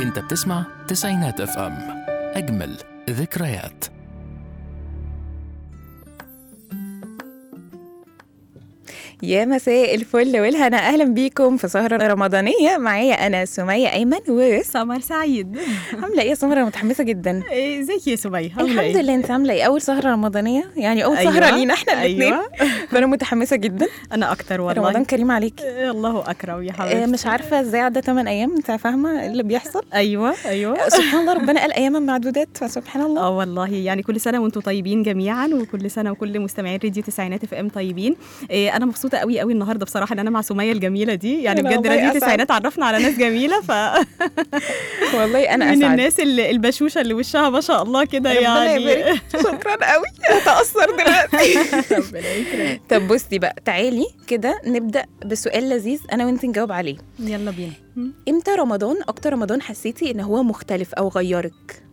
انت بتسمع تسعينات اف ام اجمل ذكريات يا مساء الفل والهنا اهلا بيكم في سهره رمضانيه معايا انا سميه ايمن و سمر سعيد عامله ايه يا سمره متحمسه جدا إيه، ازيك يا سمية عاملة الحمد إيه؟ لله انت عامله ايه اول سهره رمضانيه يعني اول أيوة، سهره لينا احنا الاثنين أيوة. فانا متحمسه جدا انا اكتر والله رمضان كريم عليكي إيه، الله اكرم يا آه، حبيبتي مش عارفه ازاي عدى 8 ايام انت فاهمه إيه اللي بيحصل ايوه ايوه سبحان الله ربنا قال اياما معدودات فسبحان الله اه والله يعني كل سنه وانتم طيبين جميعا وكل سنه وكل مستمعين راديو تسعينات اف ام طيبين إيه انا مبسوطه قوي قوي النهارده بصراحه ان انا مع سميه الجميله دي يعني أنا بجد والله راديو أسعد. تسعينات عرفنا على ناس جميله ف والله انا من اسعد الناس اللي البشوشه اللي وشها ما شاء الله كده ربنا يعني يبارك شكرا قوي هتاثر دلوقتي ربنا يكرمك طب بصي بقى تعالي كده نبدا بسؤال لذيذ انا وانت نجاوب عليه يلا بينا امتى رمضان اكتر رمضان حسيتي ان هو مختلف او غيرك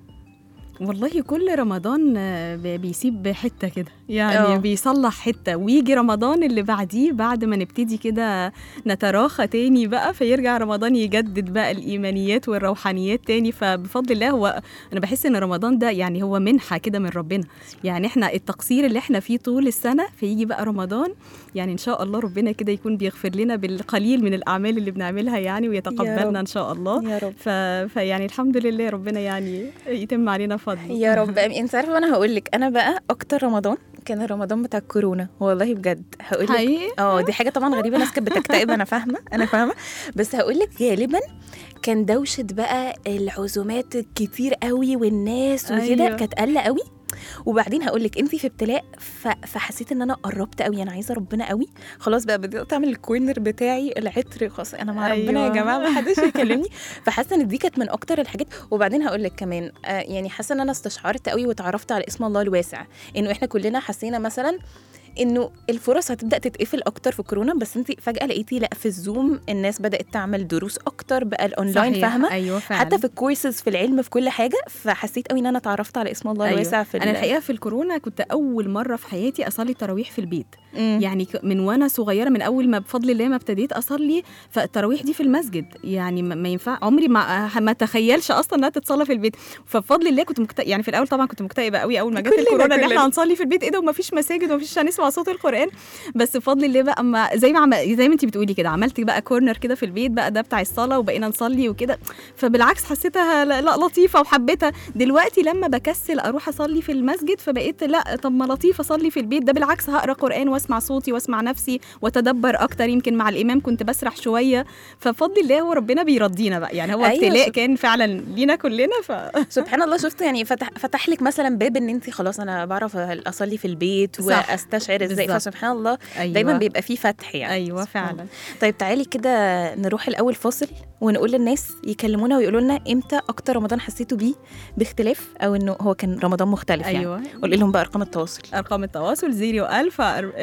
والله كل رمضان آه، ب- بيسيب حته كده يعني اه. أوه. بيصلح حته ويجي رمضان اللي بعديه بعد ما نبتدي كده نتراخى تاني بقى فيرجع رمضان يجدد بقى الايمانيات والروحانيات تاني فبفضل الله هو انا بحس ان رمضان ده يعني هو منحه كده من ربنا يعني احنا التقصير اللي احنا فيه طول السنه فيجي بقى رمضان يعني ان شاء الله ربنا كده يكون بيغفر لنا بالقليل من الاعمال اللي بنعملها يعني رب. ويتقبلنا ان شاء الله يا رب ف... فيعني الحمد لله ربنا يعني يتم علينا فضل يا رب أمين. انت عارفه انا هقول لك انا بقى اكتر رمضان كان رمضان بتاع الكورونا والله بجد هقول لك حقيقي اه دي حاجه طبعا غريبه ناس كانت بتكتئب انا فاهمه انا فاهمه بس هقول لك غالبا كان دوشه بقى العزومات الكتير قوي والناس وكده أيوة. كانت قله قوي وبعدين هقول لك انت في ابتلاء ف... فحسيت ان انا قربت قوي انا عايزه ربنا قوي خلاص بقى بدات اعمل الكورنر بتاعي العطر خلاص انا مع ربنا يا أيوة. جماعه ما حدش يكلمني فحاسه ان دي كانت من اكتر الحاجات وبعدين هقول لك كمان آه يعني حاسه ان انا استشعرت قوي وتعرفت على اسم الله الواسع انه احنا كلنا حسينا مثلا انه الفرص هتبدا تتقفل اكتر في كورونا بس انت فجاه لقيتي لا في الزوم الناس بدات تعمل دروس اكتر بقى الاونلاين صحيح. فاهمه ايوه فعلا حتى في الكورسز في العلم في كل حاجه فحسيت قوي ان انا اتعرفت على اسم الله أيوة. الواسع في انا ال- الحقيقه في الكورونا كنت اول مره في حياتي اصلي التراويح في البيت مم. يعني ك- من وانا صغيره من اول ما بفضل الله ما ابتديت اصلي فالتراويح دي في المسجد يعني ما ما ينفع عمري ما ما تخيلش اصلا انها تتصلى في البيت فبفضل الله كنت مكت... يعني في الاول طبعا كنت مكتئبه قوي اول ما جت كلنا- الكورونا ان كلنا. احنا هنصلي في البيت ايه ده وما فيش مساجد وما فيش هنسمع صوت القران بس بفضل الله بقى اما زي ما عم... زي ما انت بتقولي كده عملت بقى كورنر كده في البيت بقى ده بتاع الصلاه وبقينا نصلي وكده فبالعكس حسيتها لا لا لطيفه وحبيتها دلوقتي لما بكسل اروح اصلي في المسجد فبقيت لا طب ما لطيف اصلي في البيت ده بالعكس هقرا قران واسمع صوتي واسمع نفسي واتدبر اكتر يمكن مع الامام كنت بسرح شويه فبفضل الله هو ربنا بيرضينا بقى يعني هو أيوة، ابتلاء شوف. كان فعلا لينا كلنا ف سبحان الله شفت يعني فتح فتح لك مثلا باب ان انت خلاص انا بعرف اصلي في البيت صح. واستشعر ازاي بالظبط. فسبحان الله أيوة. دايما بيبقى فيه فتح يعني ايوه سبحان فعلا طيب تعالي كده نروح الاول فاصل ونقول للناس يكلمونا ويقولوا لنا امتى اكتر رمضان حسيتوا بيه باختلاف او انه هو كان رمضان مختلف يعني ايوه قولي لهم بقى ارقام التواصل ارقام التواصل 01000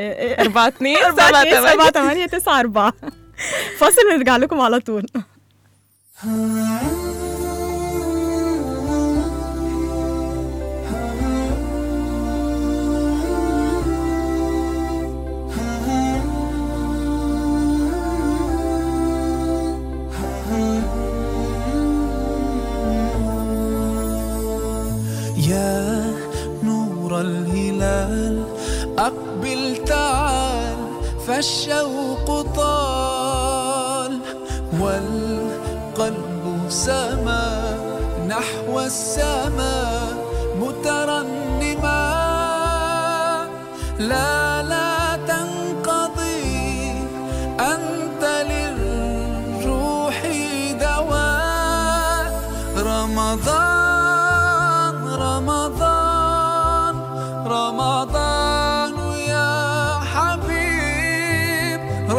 4 2 7 8 9 4 فاصل ونرجع لكم على طول يا نور الهلال أقبل تعال فالشوق طال والقلب سما نحو السماء مترنما لا لا تنقضي أنت للروح دواء رمضان رمضان رمضان يا حبيب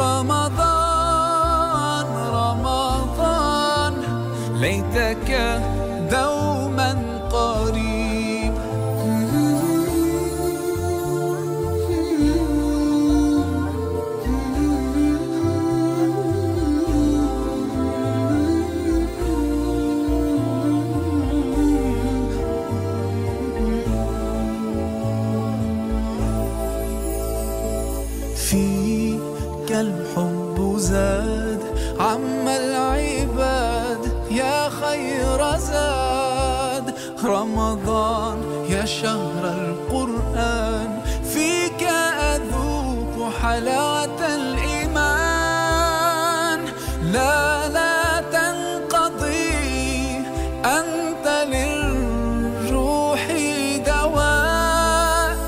رمضان رمضان ليتك دوما قريب فيك الحب زاد عم العباد يا خير زاد رمضان يا شهر القرآن فيك أذوق حلاوة الإيمان لا لا تنقضي أنت للروح دواء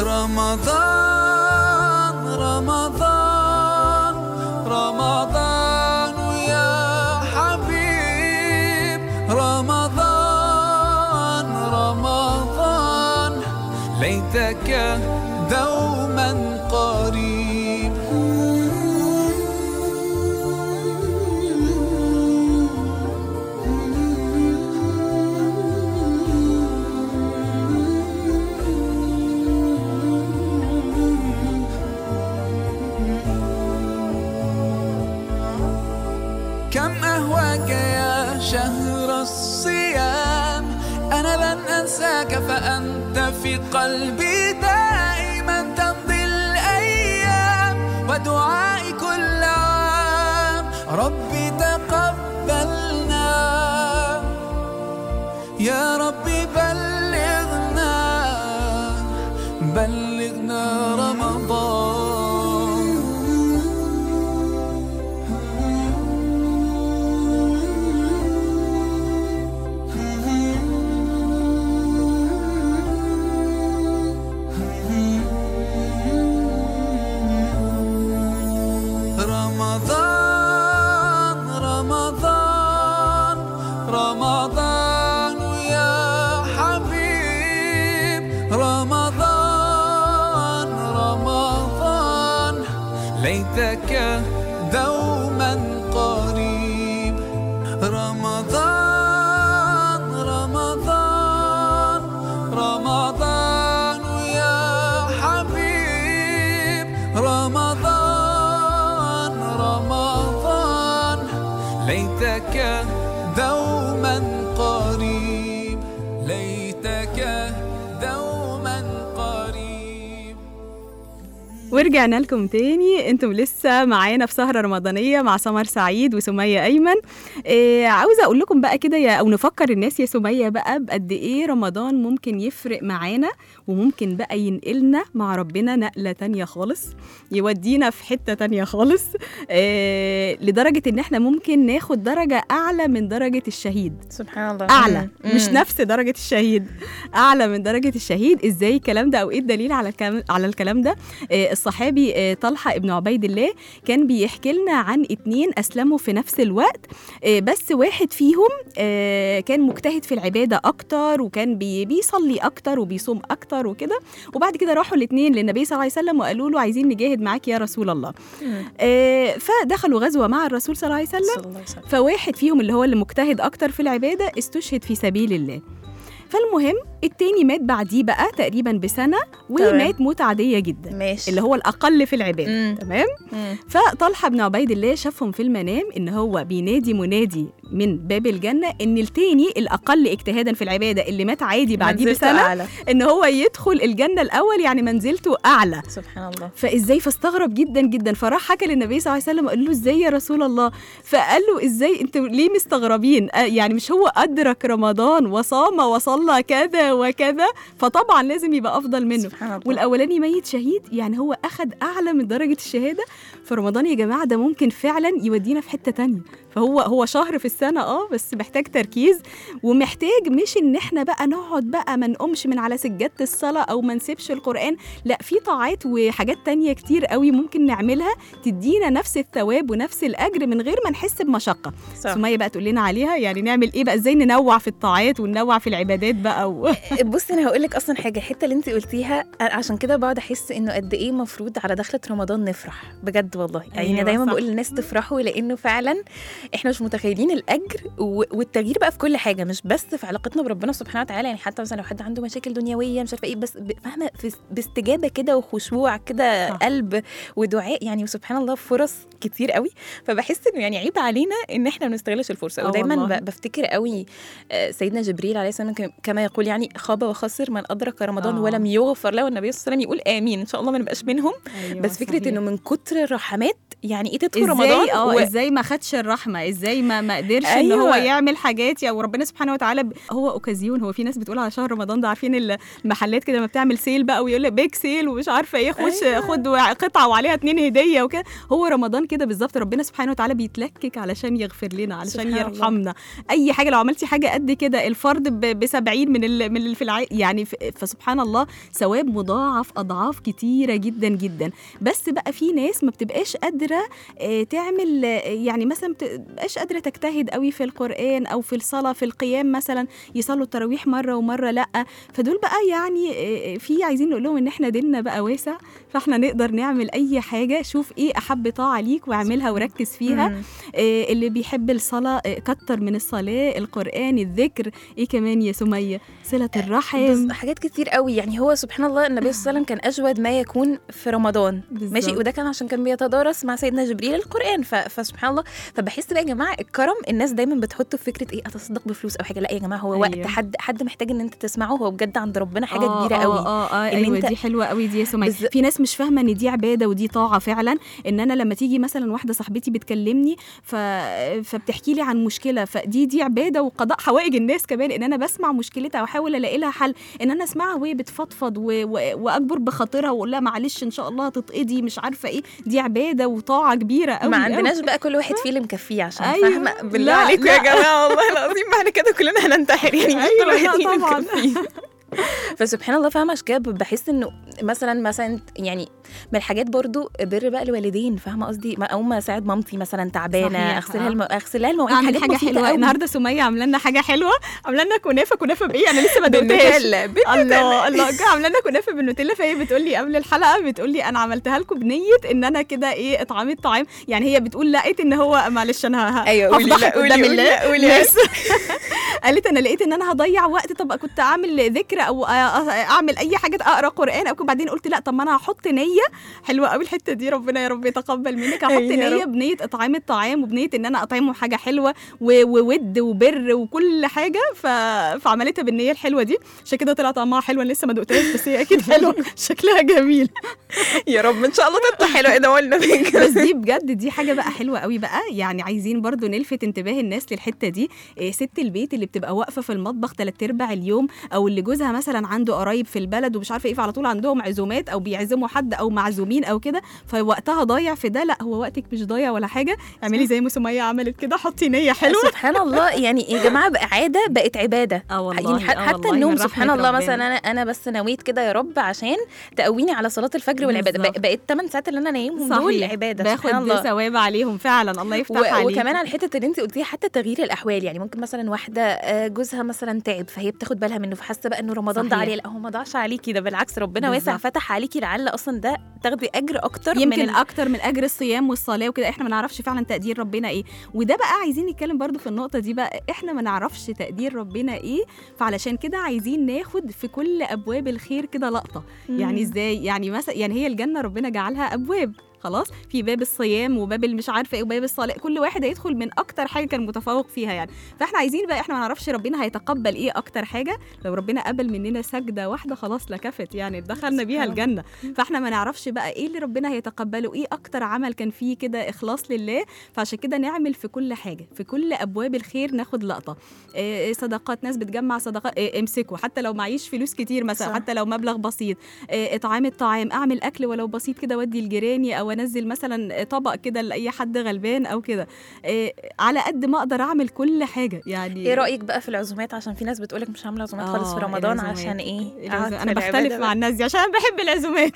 رمضان رمضان رمضان يا حبيب رمضان رمضان ليتك دوما قريب كم أهواك يا شهر الصيام أنا لن أنساك فأنت في قلبي دائما تمضي الأيام ودعائي كل عام ربي تقبلنا يا ربي بلغنا بلغنا رمضان رمضان رمضان رمضان يا حبيب رمضان رمضان ليتك دوما قريب رمضان رمضان رمضان يا حبيب رمضان رمضان ليتك دوما قريب ليتك دوما قريب ورجعنا لكم تاني انتم لسه معانا في سهرة رمضانية مع سمر سعيد وسمية أيمن إيه عاوزة أقول لكم بقى كده يا أو نفكر الناس يا سمية بقى بقد إيه رمضان ممكن يفرق معانا وممكن بقى ينقلنا مع ربنا نقلة تانية خالص يودينا في حتة تانية خالص إيه لدرجة إن إحنا ممكن ناخد درجة أعلى من درجة الشهيد سبحان الله اعلى مم. مش مم. نفس درجه الشهيد اعلى من درجه الشهيد ازاي الكلام ده او ايه الدليل على الكلام على الكلام ده آه الصحابي آه طلحه ابن عبيد الله كان بيحكي لنا عن اتنين اسلموا في نفس الوقت آه بس واحد فيهم آه كان مجتهد في العباده اكتر وكان بي بيصلي اكتر وبيصوم اكتر وكده وبعد كده راحوا الاتنين للنبي صلى الله عليه وسلم وقالوا له عايزين نجاهد معاك يا رسول الله مم. آه فدخلوا غزوه مع الرسول صلى الله عليه وسلم صلى الله عليه وسلم فواحد فيهم اللي هو اللي مجتهد اكتر في العباده استشهد في سبيل الله فالمهم التاني مات بعديه بقى تقريبا بسنه ومات موت عاديه جدا ماشي اللي هو الاقل في العباده مم. تمام مم. فطلحه بن عبيد الله شافهم في المنام ان هو بينادي منادي من باب الجنه ان التاني الاقل اجتهادا في العباده اللي مات عادي بعديه منزلته بسنه أعلى. ان هو يدخل الجنه الاول يعني منزلته اعلى سبحان الله فازاي فاستغرب جدا جدا فراح حكى للنبي صلى الله عليه وسلم قال له ازاي يا رسول الله فقال له ازاي انتوا ليه مستغربين آه يعني مش هو ادرك رمضان وصام وصلى كذا وكذا فطبعا لازم يبقى افضل منه سبحان الله والاولاني ميت شهيد يعني هو اخد اعلى من درجه الشهاده فرمضان يا جماعه ده ممكن فعلا يودينا في حته تانية فهو هو شهر في السنه اه بس محتاج تركيز ومحتاج مش ان احنا بقى نقعد بقى ما نقومش من على سجاده الصلاه او ما نسيبش القران لا في طاعات وحاجات تانية كتير قوي ممكن نعملها تدينا نفس الثواب ونفس الاجر من غير ما نحس بمشقه صح. سميه بقى تقول لنا عليها يعني نعمل ايه بقى ازاي ننوع في الطاعات وننوع في العبادات بقى و... بصي انا هقول لك اصلا حاجه الحته اللي انت قلتيها عشان كده بقعد احس انه قد ايه مفروض على دخله رمضان نفرح بجد والله يعني أيوة أيوة دايما صح. بقول للناس تفرحوا لانه فعلا احنا مش متخيلين الاجر و- والتغيير بقى في كل حاجه مش بس في علاقتنا بربنا سبحانه وتعالى يعني حتى مثلا لو حد عنده مشاكل دنيويه مش عارفه ايه بس ب- فاهمه في- باستجابه كده وخشوع كده صح. قلب ودعاء يعني سبحان الله فرص كتير قوي فبحس انه يعني عيب علينا ان احنا ما نستغلش الفرصه آه ودايما والله. ب- بفتكر قوي آه، سيدنا جبريل عليه السلام كم- كما يقول يعني خاب وخسر من ادرك رمضان آه. ولم يغفر له النبي صلى الله عليه وسلم يقول امين ان شاء الله ما نبقاش منهم أيوة بس فكره صحيح. انه من كتر الرحمات يعني ايه تدخل ازاي رمضان اه و- ازاي ما خدش الرحمه ازاي ما ما قدرش ان هو أيوة. يعمل حاجات يا وربنا سبحانه وتعالى ب... هو اوكازيون هو في ناس بتقول على شهر رمضان ده عارفين المحلات كده لما بتعمل سيل بقى ويقول لك بيج سيل ومش عارفه ايه خش أيوة. خد قطعه وعليها اتنين هديه وكده هو رمضان كده بالظبط ربنا سبحانه وتعالى بيتلكك علشان يغفر لنا علشان سبحان الله. يرحمنا اي حاجه لو عملتي حاجه قد كده الفرد ب 70 من ال... من اللي في الع... يعني ف... فسبحان الله ثواب مضاعف اضعاف كتيره جدا جدا بس بقى في ناس ما بتبقاش قادره آه، تعمل آه، يعني مثلا ما بتبقاش قادره تجتهد قوي في القران او في الصلاه في القيام مثلا يصلوا التراويح مره ومره لا فدول بقى يعني آه، في عايزين نقول لهم ان احنا ديننا بقى واسع فاحنا نقدر نعمل اي حاجه شوف ايه احب طاعه ليك واعملها وركز فيها مم. آه، اللي بيحب الصلاة آه، كتر من الصلاة القرآن الذكر ايه كمان يا سمية صلة الرحم بس حاجات كتير قوي يعني هو سبحان الله النبي صلى الله عليه وسلم كان اجود ما يكون في رمضان بالظبط. ماشي وده كان عشان كان بيتدارس مع سيدنا جبريل القران ف... فسبحان الله فبحس بقى يا جماعه الكرم الناس دايما بتحطه في فكره ايه اتصدق بفلوس او حاجه لا يا جماعه هو أيوة. وقت حد حد محتاج ان انت تسمعه هو بجد عند ربنا حاجه آه كبيره آه قوي اه اه إن ايوه أنت- دي حلوه قوي دي يا سمية بالز- في ناس مش فاهمه ان دي عباده ودي طاعه فعلا ان انا لما تيجي مثلا واحده صاحبتي بتكلمني ف... فبتحكي لي عن مشكله فدي دي عباده وقضاء حوائج الناس كمان ان انا بسمع مشكلتها واحاول الاقي لها حل ان انا اسمعها وهي بتفضفض و... و... واكبر بخاطرها واقول لها معلش ان شاء الله هتتقضي مش عارفه ايه دي عباده وطاعه كبيره قوي ما قوي. عندناش بقى كل واحد فيه اللي مكفيه عشان أيوة. فاهمه بالله لا، عليكم لا. يا جماعه والله العظيم ما احنا كده كلنا هننتحر يعني مش أيوة، كل واحد لا فيه اللي طبعاً. مكفيه فسبحان الله فاهمه عشان كده بحس انه مثلا مثلا يعني من الحاجات برضو بر بقى الوالدين فاهمه قصدي ما اقوم اساعد مامتي مثلا تعبانه صحيح، اغسلها آه. الم... اغسلها المواعين اعمل حاجات حاجه بسيطه حلوه قوي النهارده سميه عامله لنا حاجه حلوه عامله لنا كنافه كنافه بايه انا لسه ما دقتهاش بالنوتيلا بالنوتيلا. الله الله جا عامله لنا كنافه بالنوتيلا فهي بتقول لي قبل الحلقه بتقول لي انا عملتها لكم بنيه ان انا كده ايه اطعام الطعام يعني هي بتقول لقيت ان هو معلش انا ه- ايوه قولي لا هفضحك قولي قدام قولي الله لا قولي الناس قالت انا لقيت ان انا هضيع وقت طب كنت اعمل ذكر او أ- أ- اعمل اي حاجه اقرا قران او كده. بعدين قلت لا طب ما انا هحط نيه حلوه قوي الحته دي ربنا يا رب يتقبل منك هحط أيوة يا نيه بنيه اطعام الطعام وبنيه ان انا اطعمه حاجه حلوه و- وود وبر وكل حاجه ف... فعملتها بالنيه الحلوه دي عشان كده طلع طعمها حلو أنا لسه ما دقتهاش بس هي اكيد حلوه شكلها جميل يا رب ان شاء الله تطلع حلوه ده قلنا بس دي بجد دي حاجه بقى حلوه قوي بقى يعني عايزين برضو نلفت انتباه الناس للحته دي إيه ست البيت اللي بتبقى واقفه في المطبخ تلات ارباع اليوم او اللي جوزها مثلا عنده قرايب في البلد ومش عارفه ايه فعلى طول عندهم عزومات او بيعزموا حد او معزومين او كده فوقتها ضايع في ده لا هو وقتك مش ضايع ولا حاجه اعملي زي ما سميه عملت كده حطي نيه حلوه سبحان الله يعني يا جماعه بقى عاده بقت عباده اه والله يعني ح- آه حتى والله النوم من سبحان رحمة الله ربنا. مثلا انا انا بس نويت كده يا رب عشان تقويني على صلاه الفجر والعباده بالظبط. بق- بقت 8 ساعات اللي انا نايمهم دول صحيح. عباده سبحان باخد الله ثواب عليهم فعلا الله يفتح و... عليك وكمان على الحته اللي انت قلتيها حتى تغيير الاحوال يعني ممكن مثلا واحده آه، جوزها مثلا تعب فهي بتاخد بالها منه فحاسه بقى انه رمضان ده صحيح. عليه لا هو ما ضاعش عليكي ده بالعكس ربنا واسع بالظبط. فتح عليكي لعل اصلا ده تاخدي اجر اكتر من يمكن ال... اكتر من اجر الصيام والصلاه وكده احنا ما نعرفش فعلا تقدير ربنا ايه وده بقى عايزين نتكلم برضو في النقطه دي بقى احنا ما نعرفش تقدير ربنا ايه فعلشان كده عايزين ناخد في كل ابواب الخير كده لقطه يعني ازاي يعني مثلا يعني هي الجنه ربنا جعلها ابواب خلاص في باب الصيام وباب مش عارفه ايه وباب الصلاه كل واحد هيدخل من اكتر حاجه كان متفوق فيها يعني فاحنا عايزين بقى احنا ما نعرفش ربنا هيتقبل ايه اكتر حاجه لو ربنا قبل مننا سجده واحده خلاص لكفت يعني دخلنا بيها سبحان الله. الجنه فاحنا ما نعرفش بقى ايه اللي ربنا هيتقبله ايه اكتر عمل كان فيه كده اخلاص لله فعشان كده نعمل في كل حاجه في كل ابواب الخير ناخد لقطه إيه صدقات ناس بتجمع صدقات إيه امسكوا حتى لو معيش فلوس كتير مثلا صح. حتى لو مبلغ بسيط إيه اطعام الطعام اعمل اكل ولو بسيط كده ودي لجيراني او انزل مثلا طبق كده لاي حد غلبان او كده إيه على قد ما اقدر اعمل كل حاجه يعني ايه رايك بقى في العزومات عشان في ناس بتقولك مش عامله عزومات خالص في آه، رمضان العزومات. عشان ايه العزومات. قعدت انا في بختلف العبادة مع بقى. الناس دي عشان انا بحب العزومات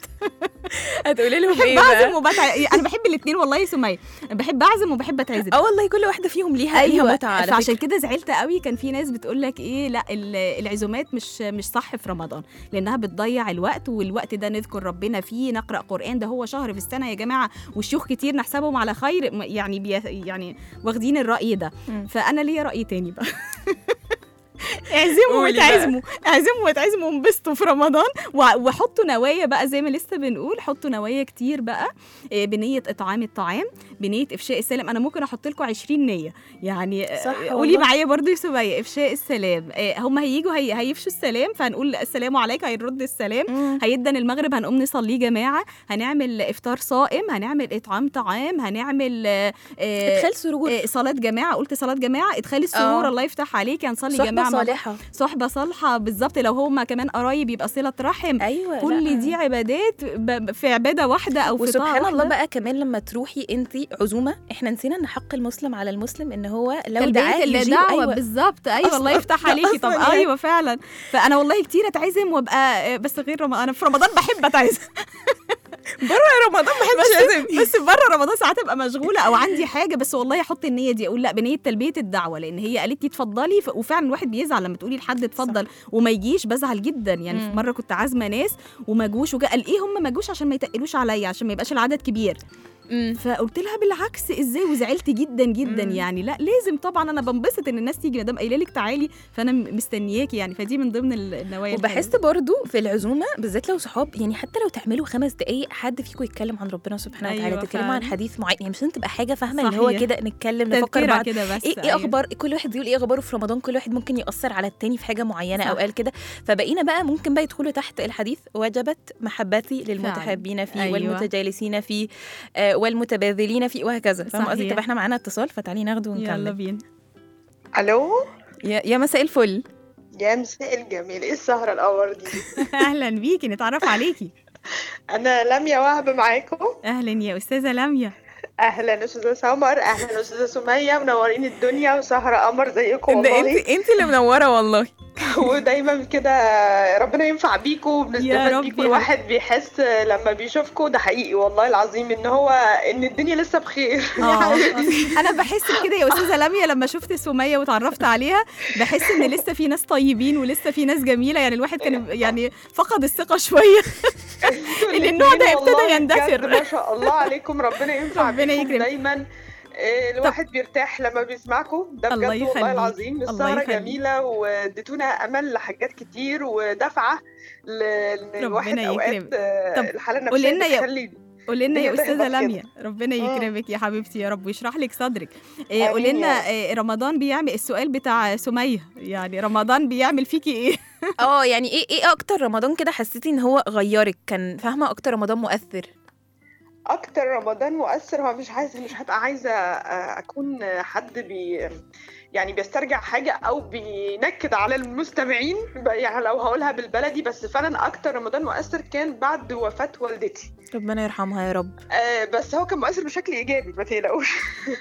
هتقولي لهم بحب ايه بقى اعزم وبتع... انا بحب الاثنين والله يا سميه بحب اعزم وبحب اتعزم اه والله كل واحده فيهم ليها ليها متعه على فكرة. فعشان كده زعلت قوي كان في ناس بتقول لك ايه لا ال- العزومات مش مش صح في رمضان لانها بتضيع الوقت والوقت ده نذكر ربنا فيه نقرا قران ده هو شهر في السنه يا جماعه والشيوخ كتير نحسبهم على خير م- يعني بي يعني واخدين الراي ده مم. فانا ليا راي تاني بقى اعزموا قولي بقى. وتعزموا اعزموا وتعزموا وانبسطوا في رمضان و- وحطوا نوايا بقى زي ما لسه بنقول حطوا نوايا كتير بقى آه، بنيه اطعام الطعام بنيه افشاء السلام انا ممكن احط لكم 20 نيه يعني آه، صح قولي والله. معايا برضو يا سميه افشاء السلام آه، هم هيجوا هي هيفشوا السلام فهنقول السلام عليك هيرد السلام مم. هيدن المغرب هنقوم نصليه جماعه هنعمل افطار صائم هنعمل اطعام طعام هنعمل آه، آه، ادخال سرور آه، صلاة جماعة قلت صلاة جماعة ادخالي السرور آه. الله يفتح عليك هنصلي صحبة جماعة مع بعض. صالحة صحبة صالحة بالظبط لو هما كمان قرايب يبقى صلة رحم ايوه كل لا. دي عبادات ب- في عبادة واحدة أو في طاعة وسبحان الله واحدة. بقى كمان لما تروحي انت عزومه احنا نسينا ان حق المسلم على المسلم ان هو لو تلبية دعاه يجيب الدعوة ايوه بالظبط ايوه أصلاً- الله يفتح عليكي طب أصلاً يعني. ايوه فعلا فانا والله كتير اتعزم وابقى آه، بس غير رمضان انا في رمضان بحب اتعزم بره رمضان ما بحبش بس بره رمضان ساعات ابقى مشغوله او عندي حاجه بس والله احط النيه دي اقول لا بنيه تلبيه الدعوه لان هي قالت لي اتفضلي ف- وفعلا الواحد بيزعل لما تقولي لحد اتفضل وما يجيش بزعل جدا يعني في مم. مره كنت عازمه ناس وما جوش وجا قال ايه هم ما جوش عشان ما يتقلوش عليا عشان ما يبقاش العدد كبير فقلت لها بالعكس ازاي وزعلت جدا جدا مم. يعني لا لازم طبعا انا بنبسط ان الناس تيجي ما دام قايله لك تعالي فانا م- مستنياكي يعني فدي من ضمن ال- النوايا وبحس الحلوة. برضو في العزومه بالذات لو صحاب يعني حتى لو تعملوا خمس دقايق حد فيكم يتكلم عن ربنا سبحانه أيوة وتعالى تتكلموا عن فعلا. حديث معين يعني مش لازم تبقى حاجه فاهمه اللي هو صحيح. كده نتكلم نفكر تذكرة بعض كده بس ايه ايه أيوة. اخبار كل واحد يقول ايه اخباره في رمضان كل واحد ممكن ياثر على التاني في حاجه معينه او صح. قال كده فبقينا بقى ممكن بقى يدخلوا تحت الحديث وجبت محبتي للمتحابين فيه أيوة. والمتجالسين فيه آه والمتبادلين فيه وهكذا فاهم قصدي صحيح. طب احنا معانا اتصال فتعالي ناخده يلا ونكمل بينا الو يا, يا مساء الفل يا مساء الجميل ايه السهرة القمر دي اهلا بيكي نتعرف عليكي انا لميا وهب معاكم اهلا يا استاذه لميا اهلا استاذة سمر اهلا استاذة سمية منورين الدنيا وسهرة قمر زيكم ده والله انت انت اللي منوره والله ودايما كده ربنا ينفع بيكم يا وبنستفاد رب بيكم يا الواحد بيحس لما بيشوفكم ده حقيقي والله العظيم ان هو ان الدنيا لسه بخير اه انا بحس بكده يا استاذه لميا لما شفت سميه وتعرفت عليها بحس ان لسه في ناس طيبين ولسه في ناس جميله يعني الواحد كان يعني فقد الثقه شويه انتوا إن النوع ده الاتنين ابتدى والله يندثر. بجد ما شاء الله عليكم ربنا ينفع ربنا بيكم يكرمك. دايما إيه، الواحد بيرتاح لما بيسمعكم ده الله بجد يخليك. والله العظيم الله السهرة يخليك. جميلة واديتونا أمل لحاجات كتير ودفعة ل- لأن الواحد ربنا أوقات يكرمك. آه، طب الحالة قولي النفسية لنا يا- بتخلي قولي لنا يا الدنيا استاذه تهبط لميا ربنا مم. يكرمك يا حبيبتي يا رب ويشرح لك صدرك إيه آمين قولي يا لنا رب. إيه رمضان بيعمل السؤال بتاع سميه يعني رمضان بيعمل فيكي ايه اه يعني ايه ايه اكتر رمضان كده حسيتي ان هو غيرك كان فاهمه اكتر رمضان مؤثر أكتر رمضان مؤثر هو مش عايزة مش هبقى عايزة آه، أكون حد بي يعني بيسترجع حاجة أو بينكد على المستمعين يعني لو هقولها بالبلدي بس فعلا أكتر رمضان مؤثر كان بعد وفاة والدتي ربنا يرحمها يا رب آه، بس هو كان مؤثر بشكل ايجابي ما تقلقوش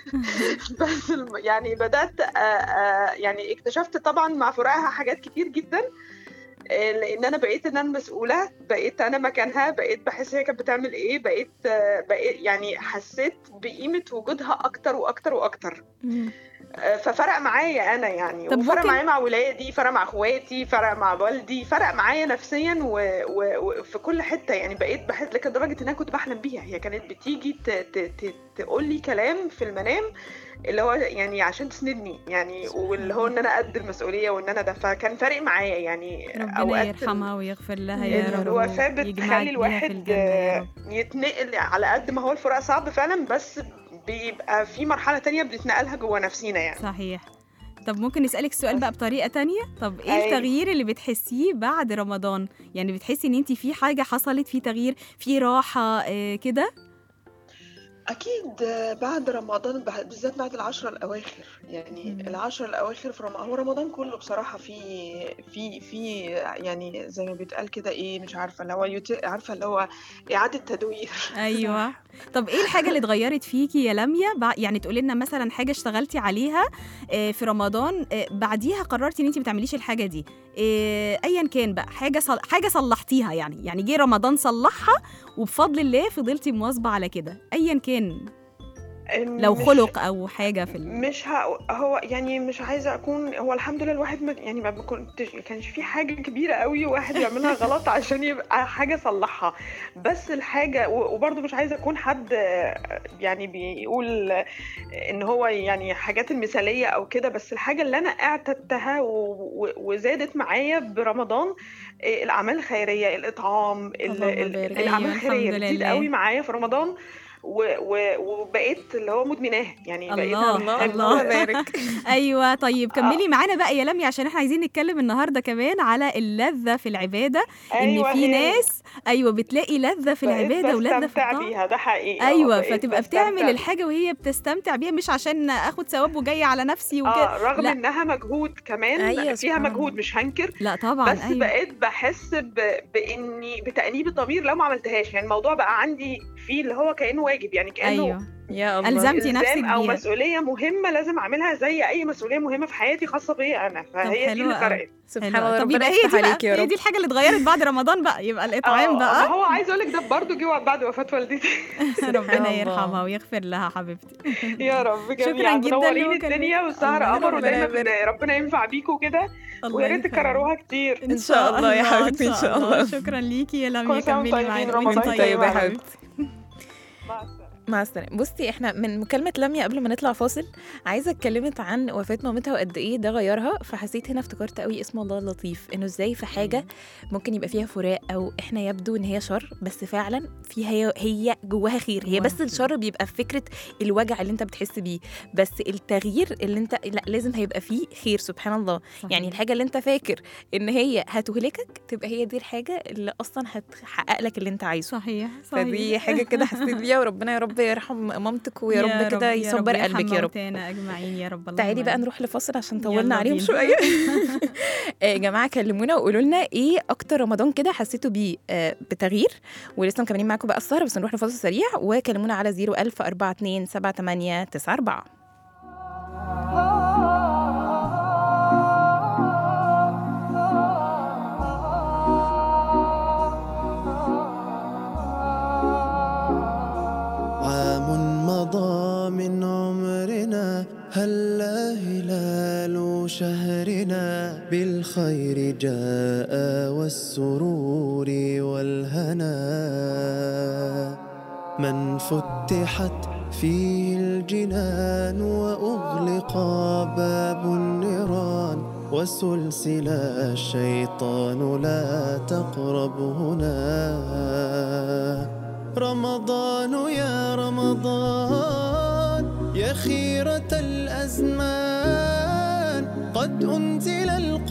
بس الم- يعني بدات آه، آه، يعني اكتشفت طبعا مع فراقها حاجات كتير جدا آه، لان انا بقيت ان انا مسؤوله بقيت انا مكانها بقيت بحس هي كانت بتعمل ايه بقيت آه، بقيت يعني حسيت بقيمه وجودها اكتر واكتر واكتر آه، ففرق معايا انا يعني طب وفرق ممكن- معايا مع ولادي فرق مع اخواتي فرق مع والدي فرق معايا نفسيا وفي و... وفي كل حته يعني بقيت بحس لك لدرجه ان انا كنت بحلم بيها هي كانت بتيجي ت... ت... ت... تقول لي كلام في المنام اللي هو يعني عشان تسندني يعني واللي هو ان انا قد المسؤوليه وان انا ده فكان فارق معايا يعني ربنا اوقات يرحمها ويغفر لها يا رب الوفاة ويجمعك بتخلي بيها في الواحد الجنة يا رب. آه، يتنقل على قد ما هو الفراق صعب فعلا بس بيبقى في مرحلة تانية بنتنقلها جوه نفسينا يعني صحيح طب ممكن نسألك السؤال بقى بطريقة تانية طب ايه أيوة. التغيير اللي بتحسيه بعد رمضان يعني بتحسي ان انت في حاجة حصلت في تغيير في راحة آه كده أكيد آه، بعد رمضان بح- بالذات بعد العشرة الأواخر يعني مم. العشرة الأواخر في رمضان هو رمضان كله بصراحة في في في يعني زي ما بيتقال كده إيه مش عارفة اللي هو يت- عارفة اللي هو إعادة تدوير ايوه طب ايه الحاجة اللي اتغيرت فيكي يا لميا بع- يعني تقولي لنا مثلا حاجة اشتغلتي عليها آه في رمضان آه بعديها قررتي ان انت ما تعمليش الحاجة دي آه ايا كان بقى حاجة صل... حاجة صلحتيها يعني يعني جه رمضان صلحها وبفضل الله فضلتي مواظبة على كده ايا كان لو مش- خلق او حاجه في ال... مش ه... هو يعني مش عايزه اكون هو الحمد لله الواحد ما يعني ما كنتش ما كانش في حاجه كبيره قوي واحد يعملها غلط عشان يبقى حاجه صلحها بس الحاجه و- وبرضه مش عايزه اكون حد آه، يعني بيقول آه، ان هو يعني حاجات المثاليه او كده بس الحاجه اللي انا اعتدتها و... و... وزادت معايا برمضان آه، الاعمال الخيريه الاطعام ال... اللهم ال... بارك. الاعمال أيوة، الخيريه الحمد بتزيد لله. قوي معايا في رمضان و... و... وبقيت اللي هو مدمناها يعني بقيت الله، الله اللي الله. هو- بارك ايوه طيب كملي معانا بقى يا لمي عشان احنا عايزين نتكلم النهارده كمان على اللذه في العباده أيوة ان في هي ناس ايوه بتلاقي لذه في بقيت العباده ولذه في بستمتع الطاعه بيها ده حقيقي آه، ايوه بقيت فتبقى بستمتع بتعمل بيها. الحاجه وهي بتستمتع بيها مش عشان اخد ثواب وجاي على نفسي وكده اه رغم لا. انها مجهود كمان أيوة، فيها سبحان مجهود الله. مش هنكر لا طبعا بس ايوه بقيت بحس ب... باني بتانيب الضمير لو ما عملتهاش يعني الموضوع بقى عندي فيه اللي هو كانه واجب يعني كانه ايوه يا الله ألزمتي نفسك إلزام او بيها. مسؤوليه مهمه لازم اعملها زي اي مسؤوليه مهمه في حياتي خاصه بيا انا فهي دي حلوة اللي أوي. فرقت سبحان حلوة. الله طب ربنا يبقى هي يفتح دي بقى عليك يا هي رب دي الحاجه اللي اتغيرت بعد رمضان بقى يبقى الاطعام آه، بقى ما هو عايز اقول لك ده برضه جه بعد وفاه والدتي ربنا الله. يرحمها ويغفر لها حبيبتي يا رب شكراً جميعا جداً منورين لوكا. الدنيا والسهر الله قمر ربنا ودايما يبارك. ربنا ينفع بيكوا كده الله ويا ريت يخليك. تكرروها كتير إن شاء الله يا حبيبتي، إن شاء الله. شكرا ليكي يا لميا كل سنة وانتم كملي طيبين، معانا رمضان وانت طيب طيبة يا يا حبيبتي. حبيبتي مع السلامه مع السلامة بصي احنا من مكالمة لميا قبل ما نطلع فاصل عايزة اتكلمت عن وفاة مامتها وقد ايه ده غيرها فحسيت هنا افتكرت قوي اسم الله اللطيف انه ازاي في حاجة ممكن يبقى فيها فراق او احنا يبدو ان هي شر بس فعلا فيها هي, هي جواها خير هي جواها بس خير. الشر بيبقى في فكرة الوجع اللي انت بتحس بيه بس التغيير اللي انت لا لازم هيبقى فيه خير سبحان الله صحيح. يعني الحاجة اللي انت فاكر ان هي هتهلكك تبقى هي دي الحاجة اللي اصلا هتحقق لك اللي انت عايزه صحيح صحيح فدي حاجه كده حسيت بيها وربنا يا رب يرحم مامتك ويا رب كده يا يصبر يرحم قلبك يا رب موتانا اجمعين يا رب تعالي اللهم بقى آمين. نروح لفاصل عشان يلا طولنا عليهم بينا. شويه آه، يا جماعه كلمونا وقولوا لنا ايه اكتر رمضان كده حسيتوا بيه آه، بتغيير ولسه مكملين معاكم بقى السهره بس نروح لفاصل سريع وكلمونا على 01000 42 78 94 عام مضى من عمرنا هلا هلال شهرنا بالخير جاء والسرور والهنا من فتحت فيه الجنان وأغلق باب النيران وسلسل الشيطان لا تقرب هنا رمضان يا رمضان يا خيرة الأزمان قد أنزل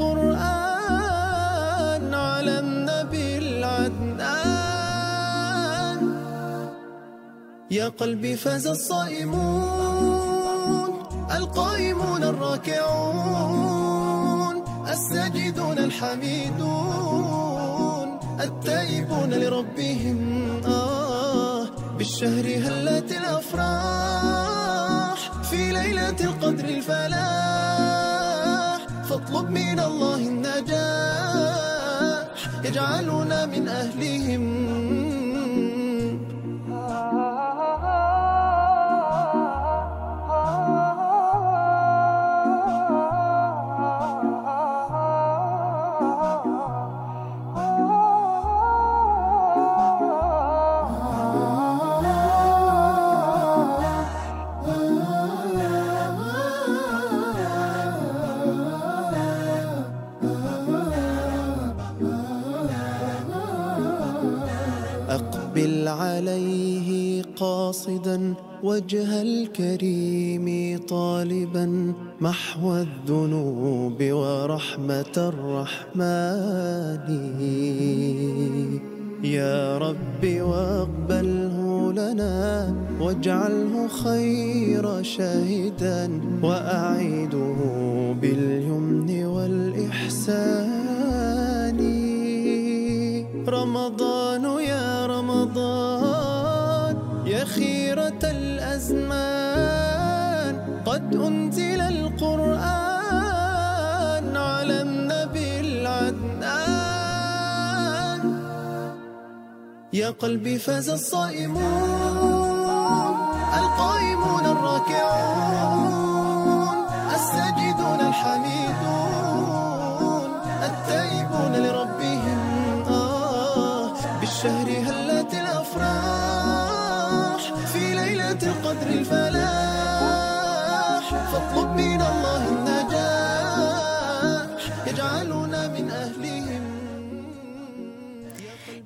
القرآن على النبي العدنان يا قلبي فاز الصائمون القائمون الراكعون الساجدون الحميدون التائبون لربهم آه بالشهر هلت الأفراح في ليلة القدر الفلاح فاطلب من الله النجاح يجعلنا من أهلهم أقبل عليه قاصدا وجه الكريم طالبا محو الذنوب ورحمة الرحمن يا رب واقبله لنا واجعله خير شاهدا وأعيده باليمن والإحسان رمضان يا رمضان يا خيرة الأزمان قد أنزل القرآن على النبي العدنان يا قلبي فاز الصائمون القائمون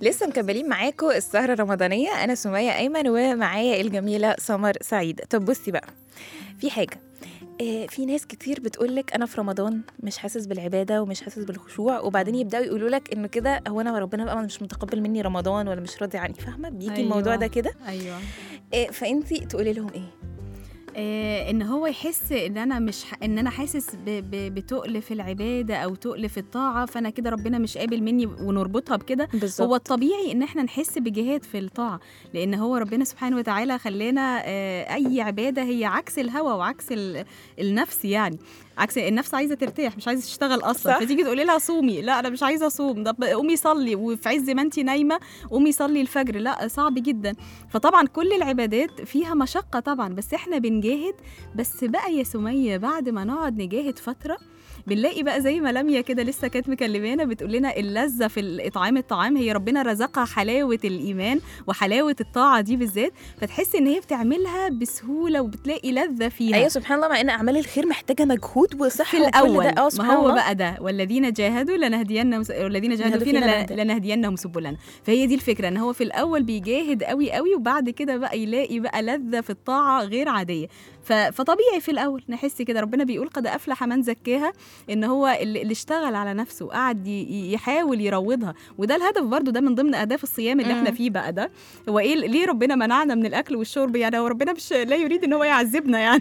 لسه مكملين معاكم السهرة الرمضانية أنا سمية أيمن ومعايا الجميلة سمر سعيد طب بصي بقى في حاجة آه، في ناس كتير بتقولك انا في رمضان مش حاسس بالعباده ومش حاسس بالخشوع وبعدين يبداوا يقولوا لك انه كده هو انا ربنا بقى مش متقبل مني رمضان ولا مش راضي عني فاهمه بيجي أيوة. الموضوع ده كده ايوه آه، فانتي تقولي لهم ايه آه، ان هو يحس ان انا مش ح... ان انا حاسس ب... ب... بتقل في العباده او تقل في الطاعه فانا كده ربنا مش قابل مني ونربطها بكده بالظبط هو الطبيعي ان احنا نحس بجهاد في الطاعه لان هو ربنا سبحانه وتعالى خلانا آه، اي عباده هي عكس الهوى وعكس ال... النفس يعني عكس النفس عايزه ترتاح مش عايزه تشتغل اصلا صح. فتيجي تقولي لها صومي لا انا مش عايزه اصوم طب قومي صلي وفي عز ما انت نايمه قومي صلي الفجر لا صعب جدا فطبعا كل العبادات فيها مشقه طبعا بس احنا بنجاهد بس بقى يا سميه بعد ما نقعد نجاهد فتره بنلاقي بقى زي ما لميا كده لسه كانت مكلمانا بتقول لنا اللذه في اطعام الطعام هي ربنا رزقها حلاوه الايمان وحلاوه الطاعه دي بالذات فتحس ان هي بتعملها بسهوله وبتلاقي لذه فيها ايوه سبحان الله مع ان اعمال الخير محتاجه مجهود وصحه في وكل الاول ده اه ما سبحان هو الله بقى ده والذين جاهدوا لنهدينهم والذين جاهدوا جاهدوا فينا فينا ل- لنهدينهم سبلنا فهي دي الفكره ان هو في الاول بيجاهد قوي قوي وبعد كده بقى يلاقي بقى لذه في الطاعه غير عاديه ف- فطبيعي في الاول نحس كده ربنا بيقول قد افلح من زكاها ان هو اللي اللي اشتغل على نفسه وقعد ي- ي- يحاول يروضها وده الهدف برضو ده من ضمن اهداف الصيام اللي احنا مم. فيه بقى ده هو ايه ليه ربنا منعنا من الاكل والشرب يعني هو ربنا مش لا يريد ان هو يعذبنا يعني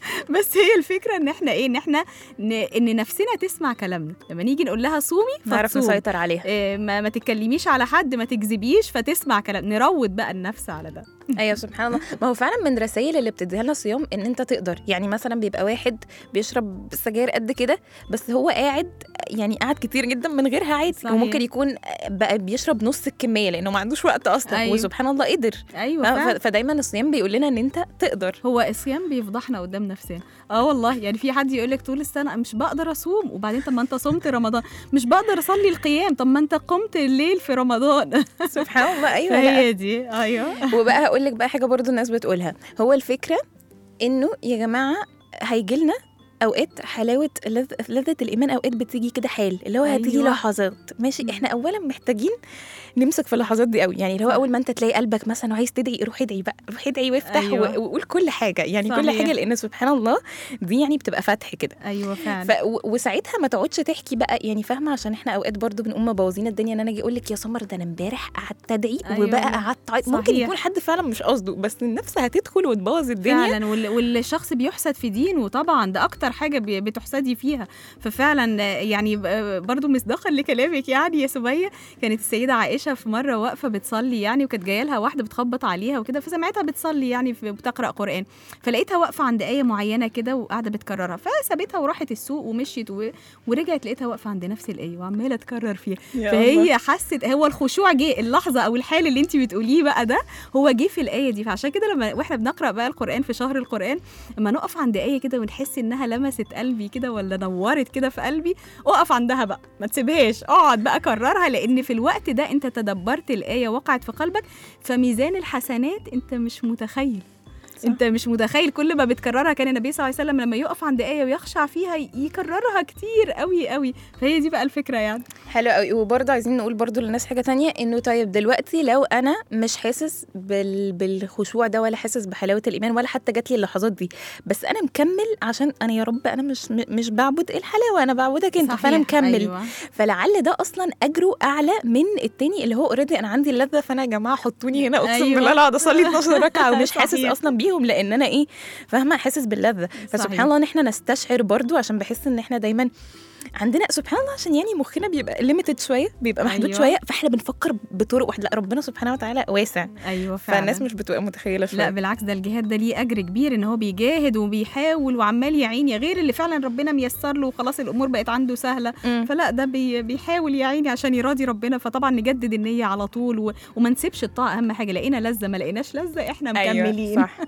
بس هي الفكره ان احنا ايه ان احنا ن- ان نفسنا تسمع كلامنا لما نيجي نقول لها صومي نعرف فتصوم نسيطر عليها إيه، ما, ما تتكلميش على حد ما تكذبيش فتسمع كلام نروض بقى النفس على ده ايوه سبحان الله ما هو فعلا من رسائل اللي بتديها لنا الصيام ان انت تقدر يعني مثلا بيبقى واحد بيشرب سجاير قد كده بس هو قاعد يعني قاعد كتير جدا من غيرها عادي صحيح. وممكن يكون بقى بيشرب نص الكميه لانه ما عندوش وقت اصلا أيوة. وسبحان الله قدر ايوه آه، فعلا ف- فدايما الصيام بيقول لنا ان انت تقدر هو الصيام بيفضحنا قدام نفسنا اه والله يعني في حد يقول لك طول السنه مش بقدر اصوم وبعدين طب ما انت صمت رمضان مش بقدر اصلي القيام طب ما انت قمت الليل في رمضان سبحان الله ايوه لا. فهي دي ايوه وبقى هقول لك بقى حاجه برضو الناس بتقولها هو الفكره انه يا جماعه هيجي لنا اوقات حلاوه لذ- لذه الايمان اوقات بتيجي كده حال اللي هو هتيجي أيوة. لحظات ماشي مم. احنا اولا محتاجين نمسك في اللحظات دي قوي يعني اللي هو اول ما انت تلاقي قلبك مثلا وعايز تدعي روح ادعي بقى روح ادعي وافتح أيوة. و- وقول كل حاجه يعني كل صحيح. حاجه لان سبحان الله دي يعني بتبقى فتح كده ايوه فعلا ف... و- وساعتها ما تقعدش تحكي بقى يعني فاهمه عشان احنا اوقات برضو بنقوم مبوظين الدنيا ان انا اجي اقول لك يا سمر ده انا امبارح قعدت ادعي أيوة. وبقى قعدت أعيط. ممكن صحيح. يكون حد فعلا مش قصده بس النفس هتدخل وتبوظ الدنيا فعلا وال- والشخص بيحسد في دينه طبعا ده اكتر حاجه بي- بتحسدي فيها ففعلا آه، يعني ب- برضو مصداقا لكلامك يعني يا سميه كانت السيده عائشه في مره واقفه بتصلي يعني وكانت جايه لها واحده بتخبط عليها وكده فسمعتها بتصلي يعني في- بتقرا قران فلقيتها واقفه عند ايه معينه كده وقاعده بتكررها فسابتها وراحت السوق ومشيت و... ورجعت لقيتها واقفه عند نفس الايه وعماله تكرر فيها فهي حست هو الخشوع جه اللحظه او الحال اللي انت بتقوليه بقى ده هو جه في الايه دي فعشان كده لما واحنا بنقرا بقى القران في شهر القران لما نقف عند ايه كده ونحس انها لمست قلبي كده ولا نورت كده في قلبي اقف عندها بقى ما تسيبهاش اقعد بقى كررها لان في الوقت ده انت تدبرت الايه وقعت في قلبك فميزان الحسنات انت مش متخيل صح. انت مش متخيل كل ما بتكررها كان النبي صلى الله عليه وسلم لما يقف عند ايه ويخشع فيها يكررها كتير قوي قوي فهي دي بقى الفكره يعني حلو قوي وبرضه عايزين نقول برضه للناس حاجه تانية انه طيب دلوقتي لو انا مش حاسس بال... بالخشوع ده ولا حاسس بحلاوه الايمان ولا حتى جات لي اللحظات دي بس انا مكمل عشان انا يا رب انا مش م- مش بعبد الحلاوه انا بعبدك انت فانا مكمل أيوة. فلعل ده اصلا اجره اعلى من التاني اللي هو اوريدي انا عندي اللذه فانا يا جماعه حطوني هنا اقسم أيوة. بالله انا اقعد اصلي 12 ركعه ومش حاسس صحيح. اصلا بيهم لان انا ايه فاهمه حاسس باللذه صحيح. فسبحان الله ان احنا نستشعر برضو عشان بحس ان احنا دايما عندنا سبحان الله عشان يعني مخنا بيبقى ليميتد شويه بيبقى محدود أيوة. شويه فاحنا بنفكر بطرق واحده لا ربنا سبحانه وتعالى واسع ايوه فعلا فالناس مش بتبقى متخيله شويه لا بالعكس ده الجهاد ده ليه اجر كبير ان هو بيجاهد وبيحاول وعمال يعيني غير اللي فعلا ربنا ميسر له وخلاص الامور بقت عنده سهله مم. فلا ده بي بيحاول يعيني عشان يراضي ربنا فطبعا نجدد النيه على طول و... وما نسيبش الطاعه اهم حاجه لقينا لذه ما لقيناش لذه احنا مكملين أيوة صح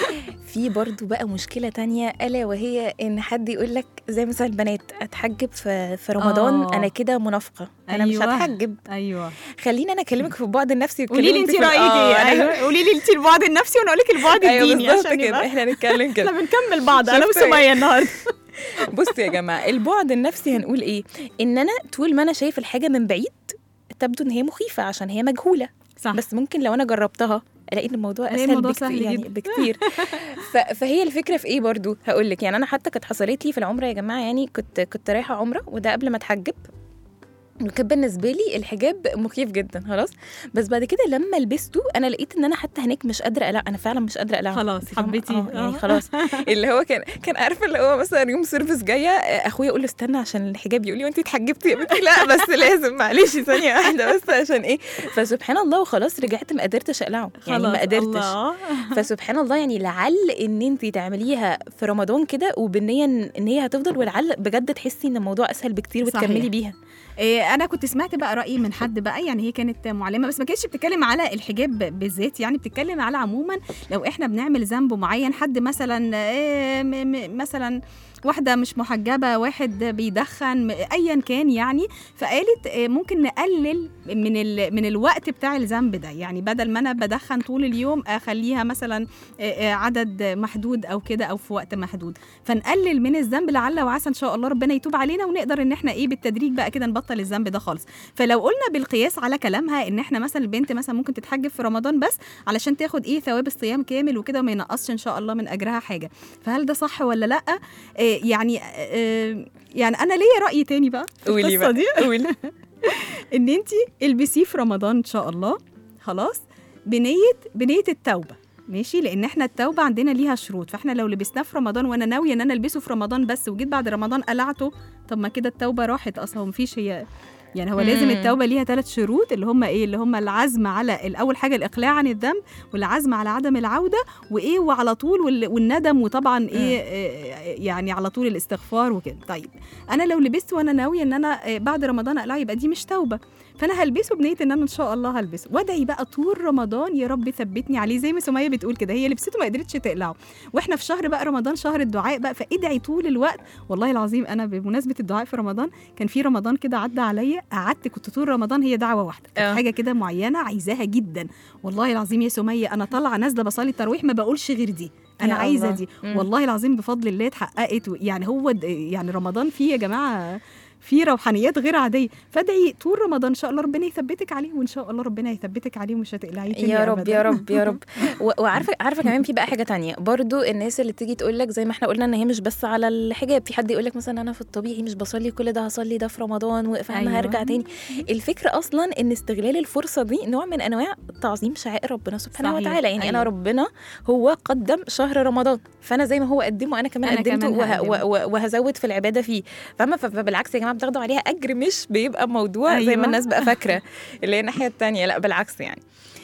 في برضو بقى مشكله تانية الا وهي ان حد يقول لك زي مثلا البنات اتحجب في في رمضان آه. انا كده منافقه انا مش أيوة. هتحجب ايوه خليني انا اكلمك في البعد النفسي قولي لي انت وتكلمي في- رايك آه، ايه أنا- ايوه قولي لي انت البعد النفسي وانا اقول لك البعد ايوه الديني بالظبط عشان كده يبقى احنا نتكلم كده احنا بنكمل بعض انا شفتوا إيه؟ وسميه النهارده بصوا يا جماعه البعد النفسي هنقول ايه ان انا طول ما انا شايف الحاجه من بعيد تبدو ان هي مخيفه عشان هي مجهوله صح بس ممكن لو انا جربتها الاقي ان الموضوع الاقي اسهل الموضوع بكتير سهل يعني جدا. بكتير ف... فهي الفكره في ايه برضو هقول لك يعني انا حتى كانت حصلت لي في العمره يا جماعه يعني كنت كنت رايحه عمره وده قبل ما اتحجب وكان بالنسبه لي الحجاب مخيف جدا خلاص بس بعد كده لما لبسته انا لقيت ان انا حتى هناك مش قادره اقلع انا فعلا مش قادره اقلعه خلاص، أنت فاهمة؟ حبيتيه. آه، يعني آه. خلاص اللي هو كان كان عارفه اللي هو مثلا يوم سيرفيس جايه آه، اخويا يقول له استنى عشان الحجاب يقول لي وانت اتحجبتي يا بنتي لا بس لازم معلش ثانيه واحده بس عشان ايه فسبحان الله وخلاص رجعت ما قدرتش اقلعه يعني ما خلاص، قدرتش الله. فسبحان الله يعني لعل ان انت تعمليها في رمضان كده وبالنيه ان إن هي هتفضل ولعل بجد تحسي ان الموضوع اسهل بكتير صحيح. وتكملي بيها إيه، انا كنت سمعت بقى راي من حد بقى يعني هي كانت معلمه بس ما كانتش بتتكلم على الحجاب بالذات يعني بتتكلم على عموما لو احنا بنعمل ذنب معين حد مثلا إيه، م- م- مثلا واحده مش محجبه واحد بيدخن م- ايا كان يعني فقالت إيه، ممكن نقلل من ال... من الوقت بتاع الذنب ده يعني بدل ما انا بدخن طول اليوم اخليها مثلا إيه، إيه، عدد محدود او كده او في وقت محدود فنقلل من الذنب لعل وعسى ان شاء الله ربنا يتوب علينا ونقدر ان احنا ايه بالتدريج بقى كده نبطل الذنب ده خالص فلو قلنا بالقياس على كلامها ان احنا مثلا البنت مثلا ممكن تتحجب في رمضان بس علشان تاخد ايه ثواب الصيام كامل وكده وما ينقصش ان شاء الله من اجرها حاجه فهل ده صح ولا لا آه يعني آه يعني انا ليا راي تاني بقى في قولي القصه بقى دي قولي ان انت البسيه في رمضان ان شاء الله خلاص بنيه بنيه التوبه ماشي لان احنا التوبه عندنا ليها شروط فاحنا لو لبسناه في رمضان وانا ناويه ان انا البسه في رمضان بس وجيت بعد رمضان قلعته طب ما كده التوبه راحت اصلا هو مفيش هي يعني هو لازم مم. التوبه ليها ثلاث شروط اللي هم ايه اللي هم العزم على الاول حاجه الاقلاع عن الذنب والعزم على عدم العوده وايه وعلى طول وال- والندم وطبعا ايه آه، يعني على طول الاستغفار وكده طيب انا لو لبست وانا ناويه ان انا آه، بعد رمضان اقلع يبقى دي مش توبه فانا هلبسه بنيه ان انا ان شاء الله هلبسه وادعي بقى طول رمضان يا رب ثبتني عليه زي ما سميه بتقول كده هي لبسته ما قدرتش تقلعه واحنا في شهر بقى رمضان شهر الدعاء بقى فادعي طول الوقت والله العظيم انا بمناسبه الدعاء في رمضان كان في رمضان كده عدى عليا قعدت كنت طول رمضان هي دعوه واحده آه. كانت حاجه كده معينه عايزاها جدا والله العظيم يا سميه انا طالعه نازله بصلي التراويح ما بقولش غير دي انا يا عايزه الله. دي مم. والله العظيم بفضل الله اتحققت و- يعني هو د- يعني رمضان فيه يا جماعه في روحانيات غير عاديه فادعي طول رمضان ان شاء الله ربنا يثبتك عليه وان شاء الله ربنا يثبتك عليه ومش هتقلعيه تاني يا رب أبداً. يا رب يا رب و- وعارفه عارفه كمان في بقى حاجه تانية برضو الناس اللي تيجي تقول لك زي ما احنا قلنا ان هي مش بس على الحجاب في حد يقول لك مثلا انا في الطبيعي مش بصلي كل ده هصلي ده في رمضان وفاهمه أيوة. هرجع تاني الفكره اصلا ان استغلال الفرصه دي نوع من انواع تعظيم شعائر ربنا سبحانه صحيح. وتعالى يعني انا أيوة. ربنا هو قدم شهر رمضان فانا زي ما هو قدمه انا كمان أنا قدمته كمان وه... هقدمه. و- و- وهزود في العباده فيه فاهمه فبالعكس يا جماعه بتاخدوا عليها اجر مش بيبقى موضوع أيوة. زي أيوة. ما الناس بقى فاكره اللي هي الناحيه التانية لا بالعكس يعني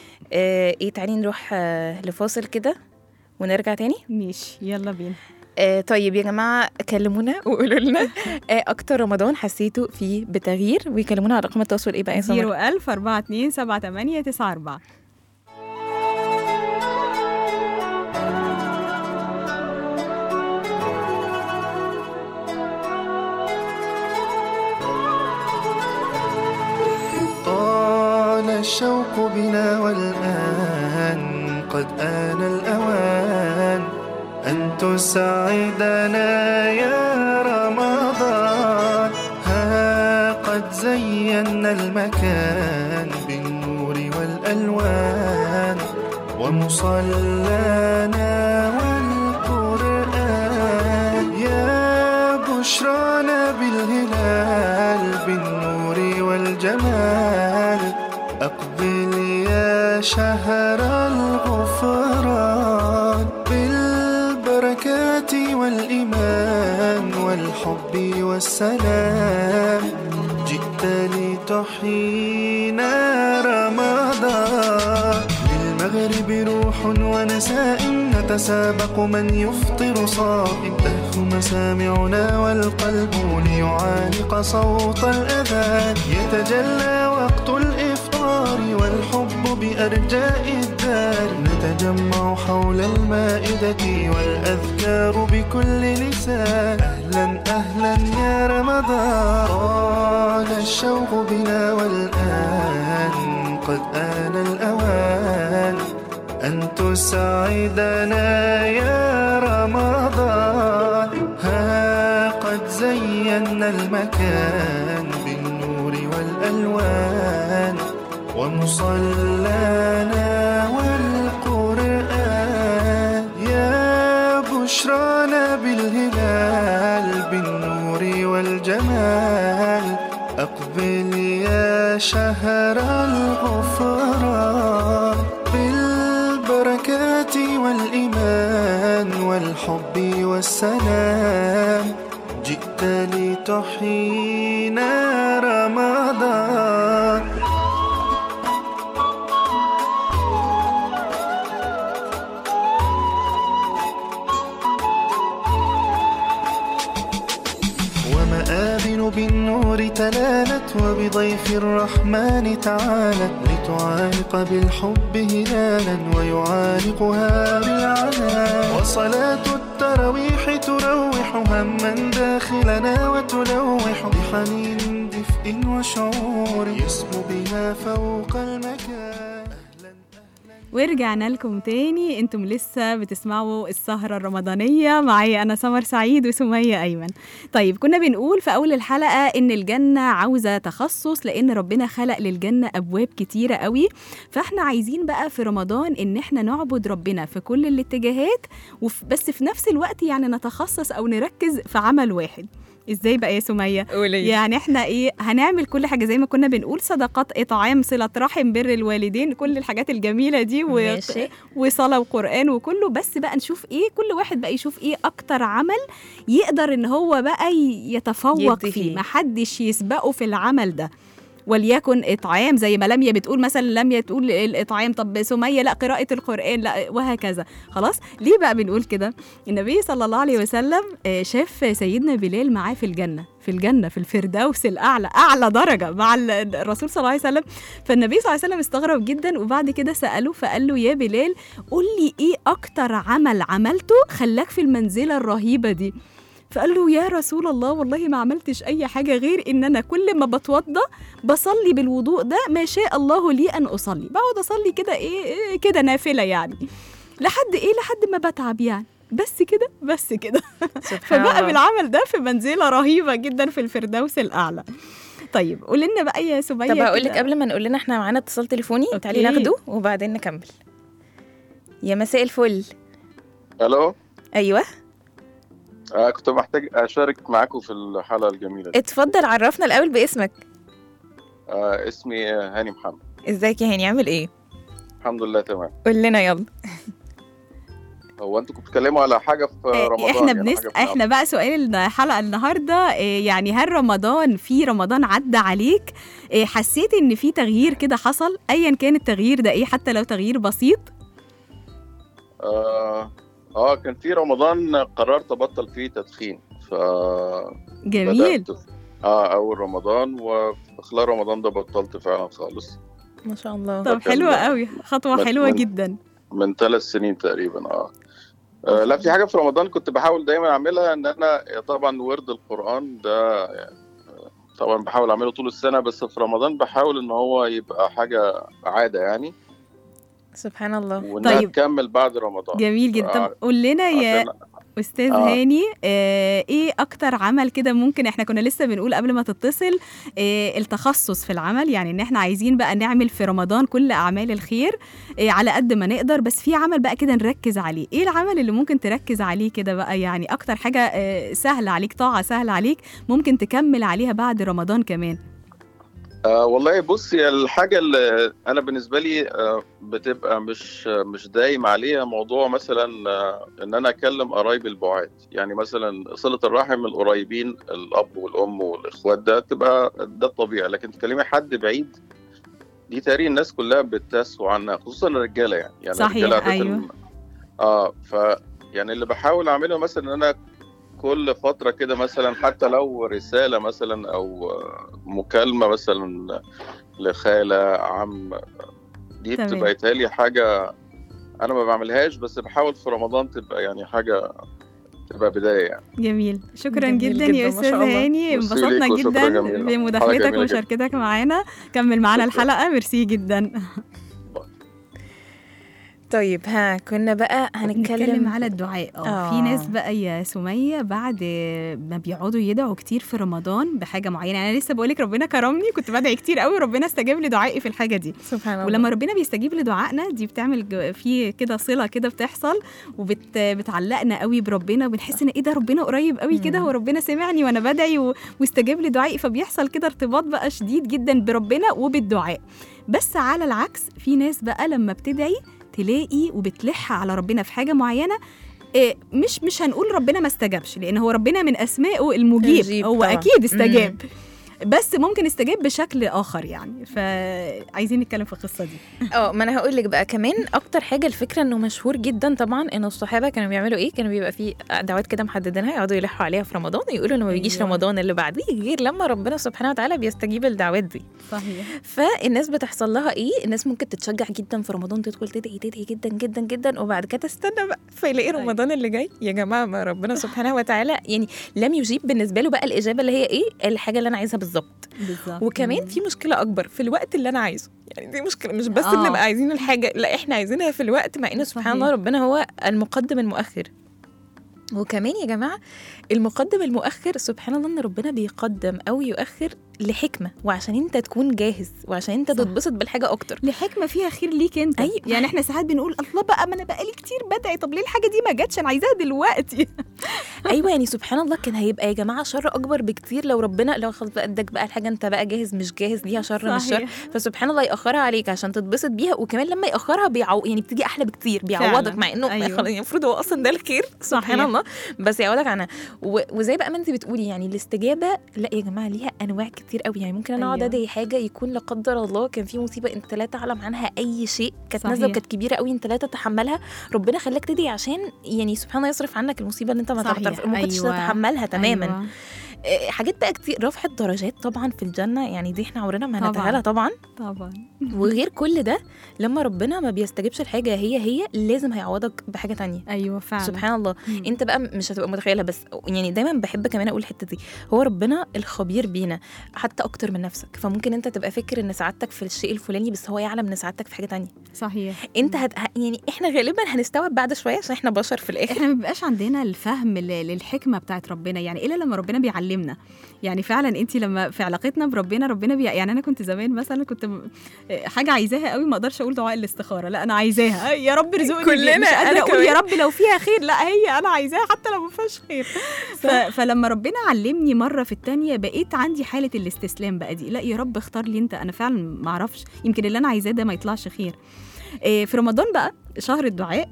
آه ايه تعالي نروح آه لفاصل كده ونرجع تاني ماشي يلا بينا آه طيب يا جماعه كلمونا وقولوا لنا آه اكتر رمضان حسيتوا فيه بتغيير ويكلمونا على رقم التواصل ايه بقى يا سمر 01000 42 78 94 طال الشوق بنا والآن قد آن الأوان أن تسعدنا يا رمضان ها قد زينا المكان بالنور والألوان ومصلانا والقرآن يا بشرانا بالهلال بالنور والجمال أقبل يا شهر الغفران بالبركات والإيمان والحب والسلام جئت لتحيينا رمضان للمغرب روح ونساء نتسابق من يفطر صائم تهف مسامعنا والقلب ليعانق صوت الأذان يتجلى وقت الإفطار والحب بأرجاء الدار نتجمع حول المائدة والأذكار بكل لسان أهلا أهلا يا رمضان طال الشوق بنا والآن قد آن الأوان أن تسعدنا يا رمضان ها قد زينا المكان بالنور والألوان ومصلانا والقرآن يا بشرانا بالهلال بالنور والجمال أقبل يا شهر الغفران بالبركات والإيمان والحب والسلام جئت لتحيينا رمضان ومآذن بالنور تلالت وبضيف الرحمن تعالت لتعانق بالحب هلالا ويعانقها بالعنان وصلاة التراويح تروح هما داخلنا وتلوح بحنين دفء وشعور يسمو بها فوق المكان ورجعنا لكم تاني انتم لسه بتسمعوا السهرة الرمضانية معايا أنا سمر سعيد وسمية أيمن طيب كنا بنقول في أول الحلقة إن الجنة عاوزة تخصص لأن ربنا خلق للجنة أبواب كتيرة قوي فإحنا عايزين بقى في رمضان إن إحنا نعبد ربنا في كل الاتجاهات وف بس في نفس الوقت يعني نتخصص أو نركز في عمل واحد ازاي بقى يا سميه قولي يعني احنا ايه هنعمل كل حاجه زي ما كنا بنقول صدقات اطعام صله رحم بر الوالدين كل الحاجات الجميله دي و... ماشي وصلاه وقران وكله بس بقى نشوف ايه كل واحد بقى يشوف ايه اكتر عمل يقدر ان هو بقى ي- يتفوق يدي فيه فيه. محدش يسبقه في العمل ده وليكن اطعام زي ما لميا بتقول مثلا لميا تقول الاطعام طب سميه لا قراءه القران لا وهكذا خلاص ليه بقى بنقول كده النبي صلى الله عليه وسلم آه، شاف سيدنا بلال معاه في الجنه في الجنه في الفردوس الاعلى اعلى درجه مع ال- الرسول صلى الله عليه وسلم فالنبي صلى الله عليه وسلم استغرب جدا وبعد كده ساله فقال له يا بلال قول لي ايه اكتر عمل عملته خلاك في المنزله الرهيبه دي فقال له يا رسول الله والله ما عملتش اي حاجه غير ان انا كل ما بتوضى بصلي بالوضوء ده ما شاء الله لي ان اصلي بقعد اصلي كده ايه إيه كده نافله يعني لحد ايه لحد ما بتعب يعني بس كده بس كده سبحان فبقى الله. بالعمل ده في منزله رهيبه جدا في الفردوس الاعلى طيب قول لنا بقى يا سميه طب هقول لك كده. قبل ما نقول لنا احنا معانا اتصال تليفوني أوكي. تعالي ناخده وبعدين نكمل يا مساء الفل الو ايوه آه كنت محتاج اشارك معاكم في الحلقه الجميله دي اتفضل عرفنا الاول باسمك آه اسمي هاني محمد ازيك يا هاني عامل ايه الحمد لله تمام قول لنا يلا هو انتوا كنتوا بتتكلموا على حاجه في إيه، رمضان احنا يعني بنس... حاجة في احنا بقى سؤال الحلقه النهارده إيه يعني هل رمضان في رمضان عدى عليك إيه حسيت ان في تغيير كده حصل ايا كان التغيير ده ايه حتى لو تغيير بسيط اه اه كان في رمضان قررت ابطل فيه تدخين ف جميل بدأت في- اه اول رمضان وفي خلال رمضان ده بطلت فعلا خالص ما شاء الله طب حلوه قوي خطوه من- حلوه من- جدا من ثلاث سنين تقريبا اه آه، لا في حاجه في رمضان كنت بحاول دايما اعملها ان انا طبعا ورد القران ده يعني آه، طبعا بحاول اعمله طول السنه بس في رمضان بحاول ان هو يبقى حاجه عاده يعني سبحان الله وانها طيب. تكمل بعد رمضان جميل جدا طب آه، قول لنا يا عشان استاذ آه. هاني آه ايه اكتر عمل كده ممكن احنا كنا لسه بنقول قبل ما تتصل آه التخصص في العمل يعني ان احنا عايزين بقى نعمل في رمضان كل اعمال الخير آه على قد ما نقدر بس في عمل بقى كده نركز عليه ايه العمل اللي ممكن تركز عليه كده بقى يعني اكتر حاجه آه سهله عليك طاعه سهله عليك ممكن تكمل عليها بعد رمضان كمان آه والله بص هي الحاجة اللي أنا بالنسبة لي آه بتبقى مش آه مش دايم عليها موضوع مثلا آه إن أنا أكلم قرايبي البعاد يعني مثلا صلة الرحم القريبين الأب والأم والإخوات ده تبقى ده الطبيعي لكن تكلمي حد بعيد دي تقريبا الناس كلها بتسهو عنها خصوصا الرجالة يعني يعني صحيح، الرجالة عادة أيوه. اه ف يعني اللي بحاول أعمله مثلا إن أنا كل فترة كده مثلا حتى لو رسالة مثلا أو آه، مكالمة مثلا لخالة عم دي تمام. بتبقى يتهيألي حاجة أنا ما بعملهاش بس بحاول في رمضان تبقى يعني حاجة تبقى بداية يعني جميل شكرا جميل جدا جداً، يا ما استاذ شاء الله. هاني ميرسي انبسطنا ليك وشكراً جدا جميلاً. حاجة بمداخلتك جميلة جداً. ومشاركتك معانا كمل معانا شكراً. الحلقه ميرسي جدا طيب ها كنا بقى هنتكلم هنتكلم على الدعاء اه آه. في ناس بقى يا سميه بعد ما بيقعدوا يدعوا كتير في رمضان بحاجه معينه يعني انا لسه بقول لك ربنا كرمني كنت بدعي كتير قوي وربنا استجاب لدعائي في الحاجه دي سبحان الله ولما ربنا بيستجيب لدعائنا دي بتعمل جو- في كده صله كده بتحصل وبتعلقنا قوي بربنا وبنحس ان ايه ده ربنا قريب قوي كده مم. هو ربنا سمعني وانا بدعي و- واستجاب لدعائي فبيحصل كده ارتباط بقى شديد جدا بربنا وبالدعاء بس على العكس في ناس بقى لما بتدعي تلاقي وبتلح على ربنا في حاجه معينه إيه، مش مش هنقول ربنا ما استجابش لان هو ربنا من اسمائه المجيب يجيب هو طبعاً. اكيد استجاب بس ممكن استجاب بشكل اخر يعني فعايزين نتكلم في القصه دي اه ما انا هقول لك بقى كمان اكتر حاجه الفكره انه مشهور جدا طبعا ان الصحابه كانوا بيعملوا ايه كانوا بيبقى في دعوات كده محددينها يقعدوا يلحوا عليها في رمضان يقولوا انه ما بيجيش أيوة. رمضان اللي بعديه غير لما ربنا سبحانه وتعالى بيستجيب الدعوات دي صحيح فالناس بتحصل لها ايه الناس ممكن تتشجع جدا في رمضان تدخل تدعي تدعي جدا جدا جدا وبعد كده تستنى بقى فيلاقي أيوة. رمضان اللي جاي يا جماعه ما ربنا سبحانه وتعالى يعني لم يجيب بالنسبه له بقى الاجابه اللي هي ايه الحاجه اللي انا عايزها بالظبط بالظبط وكمان في مشكله اكبر في الوقت اللي انا عايزه يعني دي مشكله مش بس آه. بنبقى عايزين الحاجه لا احنا عايزينها في الوقت مع ان سبحان صحيح. الله ربنا هو المقدم المؤخر وكمان يا جماعه المقدم المؤخر سبحان الله ان ربنا بيقدم او يؤخر لحكمه وعشان انت تكون جاهز وعشان انت صح. تتبسط بالحاجه اكتر لحكمه فيها خير ليك انت أيوة. يعني احنا ساعات بنقول الله بقى ما انا بقالي كتير بدعي طب ليه الحاجه دي ما جاتش انا عايزاها دلوقتي ايوه يعني سبحان الله كان هيبقى يا جماعه شر اكبر بكتير لو ربنا لو خلاص بقى اداك بقى الحاجه انت بقى جاهز مش جاهز ليها شر مش شر صحيح. فسبحان الله ياخرها عليك عشان تتبسط بيها وكمان لما ياخرها بيعو يعني بتيجي احلى بكتير بيعوضك فعلا. مع انه أيوة. خلاص المفروض هو اصلا ده الخير سبحان صحيح. الله بس يعوضك عنها و... وزي بقى ما انت بتقولي يعني الاستجابه لا يا جماعه ليها انواع كتير قوي يعني ممكن انا اقعد أيوة. ادعي حاجه يكون لا قدر الله كان في مصيبه انت لا تعلم عنها اي شيء كانت نازله صحيح. وكانت كبيره قوي انت لا تتحملها ربنا خلاك تدعي عشان يعني سبحان الله يصرف عنك المصيبه اللي انت ما صحيح. تعرف ما كنتش أيوة. تتحملها تماما أيوة. آه، حاجات بقى كتير رفع الدرجات طبعا في الجنه يعني دي احنا عمرنا ما طبعاً. هنتعالى طبعا طبعا وغير كل ده لما ربنا ما بيستجيبش الحاجه هي هي لازم هيعوضك بحاجه تانية ايوه فعلا سبحان الله مم. انت بقى مش هتبقى متخيلها بس يعني دايما بحب كمان اقول الحته دي هو ربنا الخبير بينا حتى اكتر من نفسك فممكن انت تبقى فاكر ان سعادتك في الشيء الفلاني بس هو يعلم ان سعادتك في حاجه تانية صحيح انت هت... ه- يعني احنا غالبا هنستوعب بعد شويه عشان احنا بشر في الاخر احنا ما بيبقاش عندنا الفهم ل- للحكمه بتاعت ربنا يعني الا لما ربنا بيعلمنا يعني فعلا انت لما في علاقتنا بربنا ربنا بي... يعني انا كنت زمان مثلا كنت م- حاجه عايزاها قوي ما اقدرش اقول دعاء الاستخاره لا انا عايزاها يا رب ارزقني كلنا، بيه. مش أنا قادره اقول كمان. يا رب لو فيها خير لا هي انا عايزاها حتى لو ما فيهاش خير ف... فلما ربنا علمني مره في التانية بقيت عندي حاله الاستسلام بقى دي لا يا رب اختار لي انت انا فعلا ما اعرفش يمكن اللي انا عايزاه ده ما يطلعش خير إيه، في رمضان بقى شهر الدعاء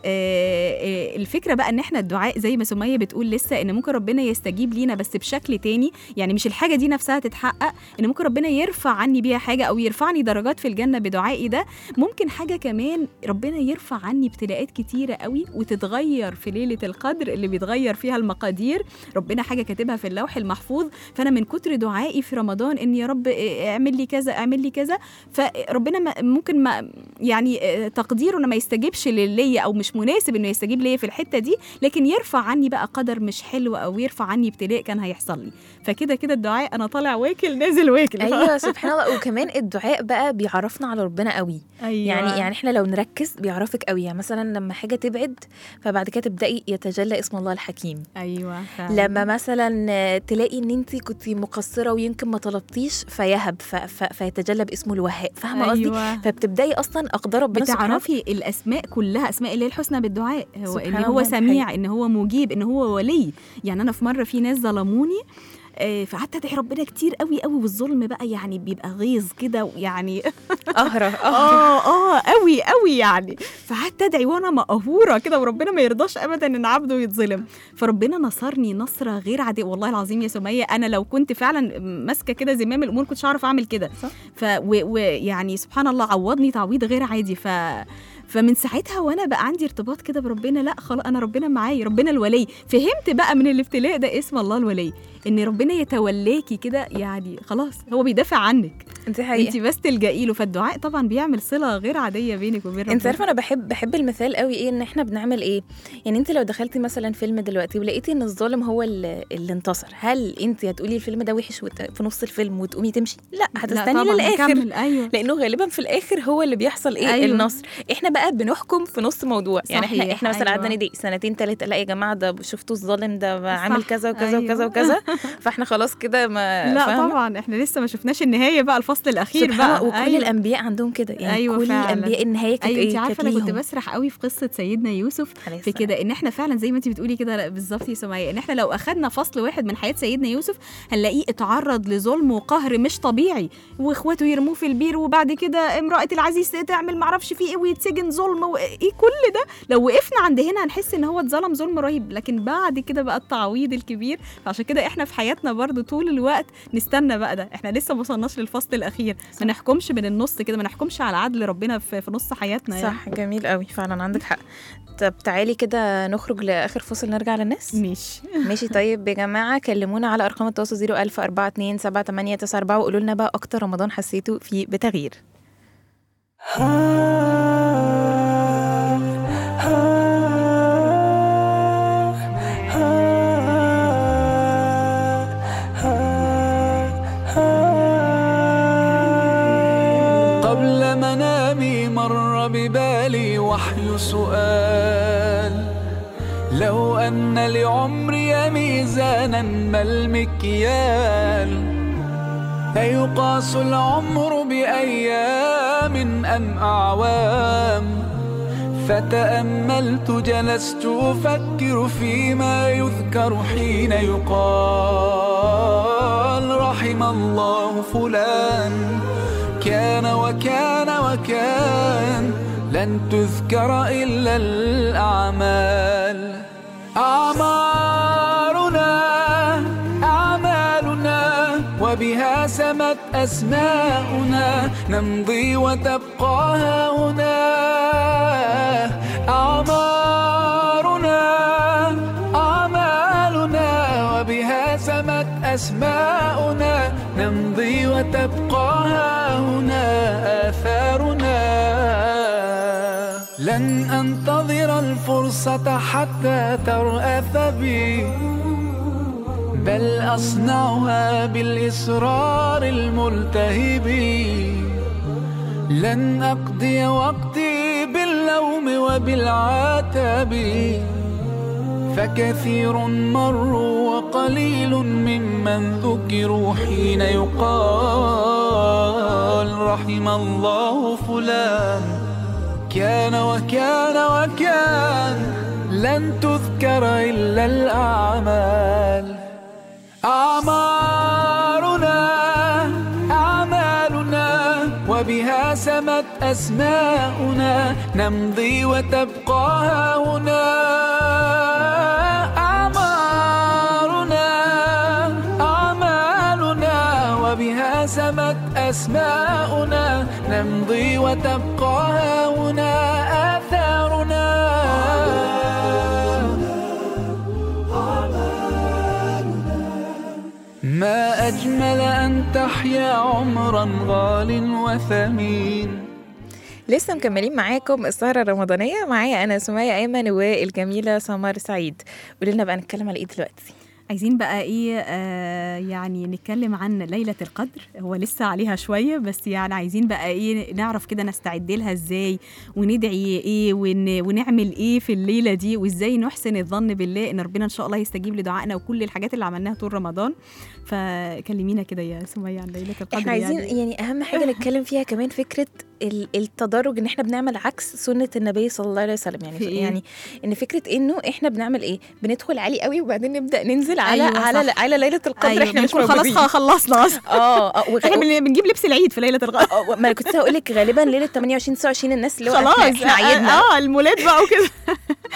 آه، آه، الفكره بقى ان احنا الدعاء زي ما سميه بتقول لسه ان ممكن ربنا يستجيب لينا بس بشكل تاني يعني مش الحاجه دي نفسها تتحقق ان ممكن ربنا يرفع عني بيها حاجه او يرفعني درجات في الجنه بدعائي ده ممكن حاجه كمان ربنا يرفع عني ابتلاءات كتيره قوي وتتغير في ليله القدر اللي بيتغير فيها المقادير ربنا حاجه كاتبها في اللوح المحفوظ فانا من كتر دعائي في رمضان ان يا رب آه، اعمل لي كذا اعمل لي كذا فربنا ما- ممكن ما يعني آه، تقديره انه ما يستجيبش ليا او مش مناسب انه يستجيب ليا في الحته دي لكن يرفع عني بقى قدر مش حلو او يرفع عني ابتلاء كان هيحصل لي فكده كده الدعاء انا طالع واكل نازل واكل ايوه سبحان الله وكمان الدعاء بقى بيعرفنا على ربنا قوي أيوة. يعني يعني احنا لو نركز بيعرفك قوي يعني مثلا لما حاجه تبعد فبعد كده تبداي يتجلى اسم الله الحكيم ايوه فعلا. لما مثلا تلاقي ان انت كنت مقصره ويمكن ما طلبتيش فيهب ف... ف... فيتجلى باسمه الوهاب فاهمه قصدي أيوة. فبتبداي اصلا اقدار ربنا سبحانه بتعرفي الاسماء كلها اسماء الله الحسنى بالدعاء هو ان سبحان هو الله، دي سميع ان هو مجيب ان هو ولي يعني انا في مره في ناس ظلموني آه، فقعدت ادعي ربنا كتير قوي قوي والظلم بقى يعني بيبقى غيظ كده ويعني قهره قهره اه اه قوي قوي يعني فقعدت ادعي وانا مقهوره كده وربنا ما يرضاش ابدا ان عبده يتظلم فربنا نصرني نصره غير عاديه والله العظيم يا سميه انا لو كنت فعلا ماسكه كده زمام الامور كنتش هعرف اعمل كده صح. ف ويعني سبحان الله عوضني تعويض غير عادي ف فمن ساعتها وانا بقى عندي ارتباط كده بربنا لا خلاص انا ربنا معايا ربنا الولي فهمت بقى من الابتلاء ده اسم الله الولي ان ربنا يتولاكي كده يعني خلاص هو بيدافع عنك دي حقيقه انت بس تلجئي له فالدعاء طبعا بيعمل صله غير عاديه بينك وبين ربنا انت عارفه انا بحب بحب المثال قوي ايه ان احنا بنعمل ايه يعني انت لو دخلتي مثلا فيلم دلوقتي ولقيتي ان الظالم هو اللي, اللي انتصر هل انت هتقولي الفيلم ده وحش وت- في نص الفيلم وتقومي تمشي لا لا هتستني طبعا للاخر هكمل، ايوه لانه غالبا في الاخر هو اللي بيحصل ايه أيوة. أيوة. النصر احنا بقى بنحكم في نص موضوع يعني احنا صحيح، احنا مثلا أيوة. قعدنا ندعي سنتين ثلاثه لا يا جماعه ده شفتوا الظالم ده عامل صح، كذا وكذا أيوة. وكذا وكذا فاحنا خلاص كده ما لا فاهمة؟ طبعا احنا لسه ما شفناش النهايه بقى الفصل الاخير سبحان بقى الله وكل أيوة. الانبياء عندهم كده يعني أيوة كل فعلا. الانبياء النهايه كانت ايوه انت ايه عارفه كانت انا كنت ليهم. بسرح قوي في قصه سيدنا يوسف عليه في السلام. كده ان احنا فعلا زي ما انت بتقولي كده لا، بالظبط يا سمية ان احنا لو اخدنا فصل واحد من حياه سيدنا يوسف هنلاقيه اتعرض لظلم وقهر مش طبيعي واخواته يرموه في البير وبعد كده امراه العزيز تعمل معرفش فيه ايه ويتسجن ظلم وايه كل ده لو وقفنا عند هنا هنحس ان هو اتظلم ظلم رهيب لكن بعد كده بقى التعويض الكبير فعشان كده احنا في حياتنا برضو طول الوقت نستنى بقى ده احنا لسه ما وصلناش للفصل الاخير ما نحكمش من النص كده ما نحكمش على عدل ربنا في, في نص حياتنا يعني. صح جميل قوي فعلا عندك حق طب تعالي كده نخرج لاخر فصل نرجع للناس ماشي ماشي طيب يا جماعه كلمونا على ارقام التواصل 01000 42 78 94 وقولوا لنا بقى اكتر رمضان حسيتوا فيه بتغيير قبل منامي مر ببالي وحي سؤال لو أن لعمري ميزانا ما المكيال أيقاس العمر بأيام أم أعوام فتأملت جلست أفكر فيما يذكر حين يقال رحم الله فلان كان وكان وكان لن تذكر إلا الأعمال أعمارنا أعمالنا وبها سمت أسماؤنا نمضي وتبقى هنا أعمارنا أعمالنا وبها سمت أسماؤنا نمضي وتبقى هنا آثارنا لن أنتظر الفرصة حتى ترأث بي بل أصنعها بالإصرار الملتهب لن أقضي وقتي باللوم وبالعتاب فكثير مروا وقليل ممن ذكروا حين يقال رحم الله فلان كان وكان وكان لن تذكر إلا الأعمال أعمارنا أعمالنا وبها سمت أسماؤنا نمضي وتبقى هنا أعمارنا أعمالنا وبها سمت أسماؤنا نمضي وتبقى هنا آثارنا ما أجمل أن تحيا عمرا غال وثمين لسه مكملين معاكم السهرة الرمضانية معايا أنا سمية أيمن والجميلة سمر سعيد قولي لنا بقى نتكلم على إيه دلوقتي عايزين بقى ايه آه يعني نتكلم عن ليلة القدر هو لسه عليها شوية بس يعني عايزين بقى ايه نعرف كده نستعد لها ازاي وندعي ايه ون ونعمل ايه في الليلة دي وازاي نحسن الظن بالله ان ربنا ان شاء الله يستجيب لدعائنا وكل الحاجات اللي عملناها طول رمضان فكلمينا كده يا سمية عن ليلة القدر احنا عايزين يعني. يعني أهم حاجة نتكلم فيها كمان فكرة ال- التدرج إن احنا بنعمل عكس سنة النبي صلى الله عليه وسلم يعني في إيه؟ يعني إن فكرة إنه احنا بنعمل إيه بندخل عالي قوي وبعدين نبدأ ننزل على أيوة على صح. على ليلة القدر ايوه احنا مش بنكون خلاص موجودين خلصنا اصلا اه اه وغ- احنا بن- بنجيب لبس العيد في ليلة القدر آه، ما انا كنت هقول لك غالبا ليله 28 29 الناس اللي هو خلاص احنا, احنا عيدنا اه المولات بقى وكده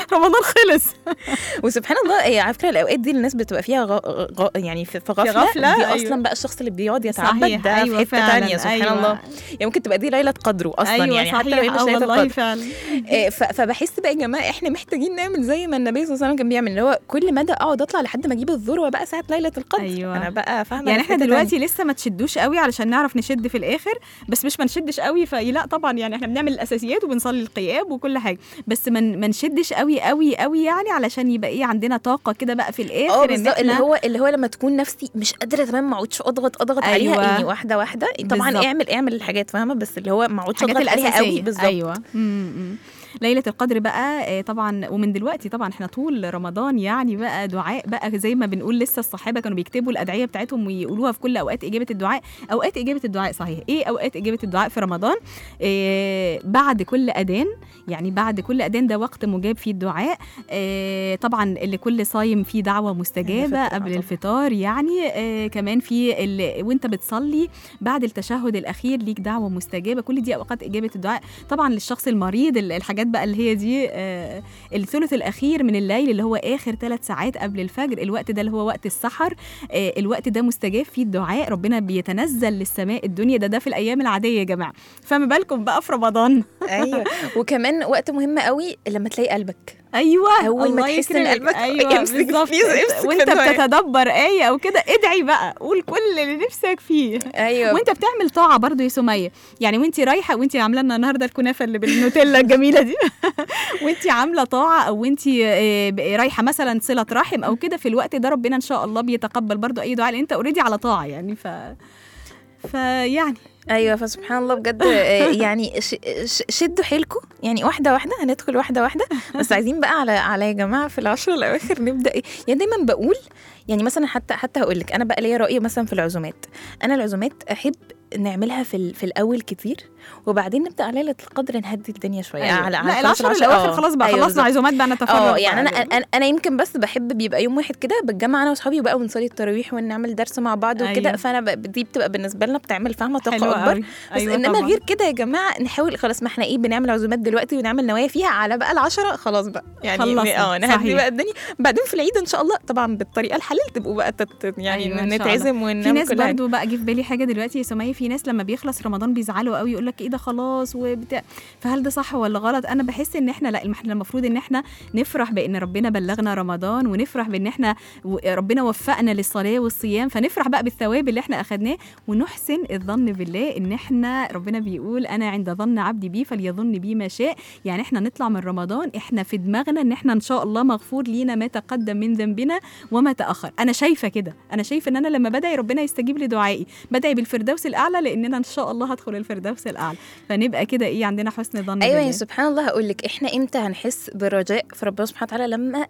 رمضان خلص وسبحان الله هي على فكره الاوقات دي الناس بتبقى فيها غ... غ... يعني في في غفله, غفلة، دي أيوة. اصلا بقى الشخص اللي بيقعد يتعبد صحيح، ده أيوة في حته فعلاً، ثانيه سبحان أيوة. الله يعني ممكن تبقى دي ليله قدره اصلا ايوه يعني صحيح حتى لو هي مش آه ليله والله القدر فعلا إيه، ف- فبحس بقى يا جماعه احنا محتاجين نعمل زي ما النبي صلى الله عليه وسلم كان بيعمل اللي هو كل مدى اقعد اطلع لحد ما اجيب الذروه بقى ساعه ليله القدر أيوة. انا بقى فاهمه يعني في احنا حتة دلوقتي لسه ما تشدوش قوي علشان نعرف نشد في الاخر بس مش ما نشدش قوي فلا طبعا يعني احنا بنعمل الاساسيات وبنصلي القيام وكل حاجه بس ما ما نشدش قوي قوي قوي يعني علشان يبقى ايه عندنا طاقه كده بقى في الاخر اه إن بالظبط اللي إحنا- هو اللي هو لما تكون نفسي مش قادره تمام ما اقعدش اضغط اضغط عليها أيوة. يعني واحده واحده طبعا بالظبط. اعمل اعمل الحاجات فاهمه بس اللي هو ما اقعدش الحاجات اضغط عليها قوي الاساسيه بالظبط ايوه مم، مم. ليله القدر بقى آه، طبعا ومن دلوقتي طبعا احنا طول رمضان يعني بقى دعاء بقى زي ما بنقول لسه الصحابه كانوا بيكتبوا الادعيه بتاعتهم ويقولوها في كل اوقات اجابه الدعاء اوقات اجابه الدعاء صحيح ايه اوقات اجابه الدعاء في رمضان إيه بعد كل اذان يعني بعد كل اذان ده وقت مجاب فيه الدعاء إيه طبعا اللي كل صايم فيه دعوه مستجابه الفطر، آه قبل طبعاً. الفطار يعني إيه كمان في ال- وانت بتصلي بعد التشهد الاخير ليك دعوه مستجابه كل دي اوقات اجابه الدعاء طبعا للشخص المريض ال- الحاجات بقى اللي هي دي آه، الثلث الاخير من الليل اللي هو اخر ثلاث ساعات قبل الفجر الوقت ده اللي هو وقت السحر آه، الوقت ده مستجاب فيه الدعاء ربنا بيتنزل للسماء الدنيا ده ده في الايام العاديه يا جماعه فما بالكم بقى في رمضان ايوه وكمان وقت مهم قوي لما تلاقي قلبك ايوه أول ما الله تحس إن يكرمك. قلبك ايوه امسك، بالظبط بليز امسك في وانت الدعاء. بتتدبر ايه او كده ادعي بقى قول كل اللي نفسك فيه ايوه وانت بتعمل طاعه برضو يا سميه يعني وانت رايحه وانت عامله لنا النهارده الكنافه اللي بالنوتيلا الجميله دي وانت عامله طاعه او انت آه، ب- رايحه مثلا صله رحم او كده في الوقت ده ربنا ان شاء الله بيتقبل برضو اي دعاء لان انت اوريدي على طاعه يعني ف فيعني ايوه فسبحان الله بجد آه، يعني ش- ش- شدوا حيلكم يعني واحده واحده هندخل واحده واحده بس عايزين بقى على على يا جماعه في العشر الاواخر نبدا ايه يعني دايما بقول يعني مثلا حتى حتى هقول لك انا بقى ليا راي مثلا في العزومات انا العزومات احب نعملها في ال- في الاول كتير وبعدين نبدا على ليله القدر نهدي الدنيا شويه أيوة. على على لا خلاص العشر العشر- الاواخر آه، خلاص بقى أيوة خلصنا بالظبط. عزومات بقى نتفرج اه بقى يعني انا يعني. انا انا يمكن بس بحب بيبقى يوم واحد كده بتجمع انا واصحابي بقى ونصلي التراويح ونعمل درس مع بعض وكده أيوة. فانا ب- دي بتبقى بالنسبه لنا بتعمل فاهمه طاقه حلوة اكبر قوي. بس أيوة انما طبعاً. غير كده يا جماعه نحاول خلاص ما احنا ايه بنعمل عزومات دلوقتي ونعمل نوايا فيها على بقى العشرة خلاص بقى يعني خلصنا. اه نهدي صحيح. بقى الدنيا بعدين في العيد ان شاء الله طبعا بالطريقه الحلال تبقوا بقى تت يعني أيوة إن شاء نتعزم ونعمل في ناس كل حاجة. برضو بقى جه في بالي حاجه دلوقتي يا سميه في ناس لما بيخلص رمضان بيزعلوا قوي يقول لك ايه ده خلاص وبتاع فهل ده صح ولا غلط انا بحس ان احنا لا احنا المفروض ان احنا نفرح بان ربنا بلغنا رمضان ونفرح بان احنا و- ربنا وفقنا للصلاه والصيام فنفرح بقى بالثواب اللي احنا اخدناه ونحسن الظن بالله ان احنا ربنا بيقول انا عند ظن عبدي بي فليظن بي ما شاء يعني احنا نطلع من رمضان احنا في دماغنا ان احنا ان شاء الله مغفور لينا ما تقدم من ذنبنا وما تاخر انا شايفه كده انا شايفه ان انا لما بدعي ربنا يستجيب لدعائي بدعي بالفردوس الاعلى لاننا ان شاء الله هدخل الفردوس الاعلى فنبقى كده ايه عندنا حسن ظن ايوه بالله. يعني سبحان الله هقول لك احنا امتى هنحس بالرجاء في ربنا سبحانه وتعالى لما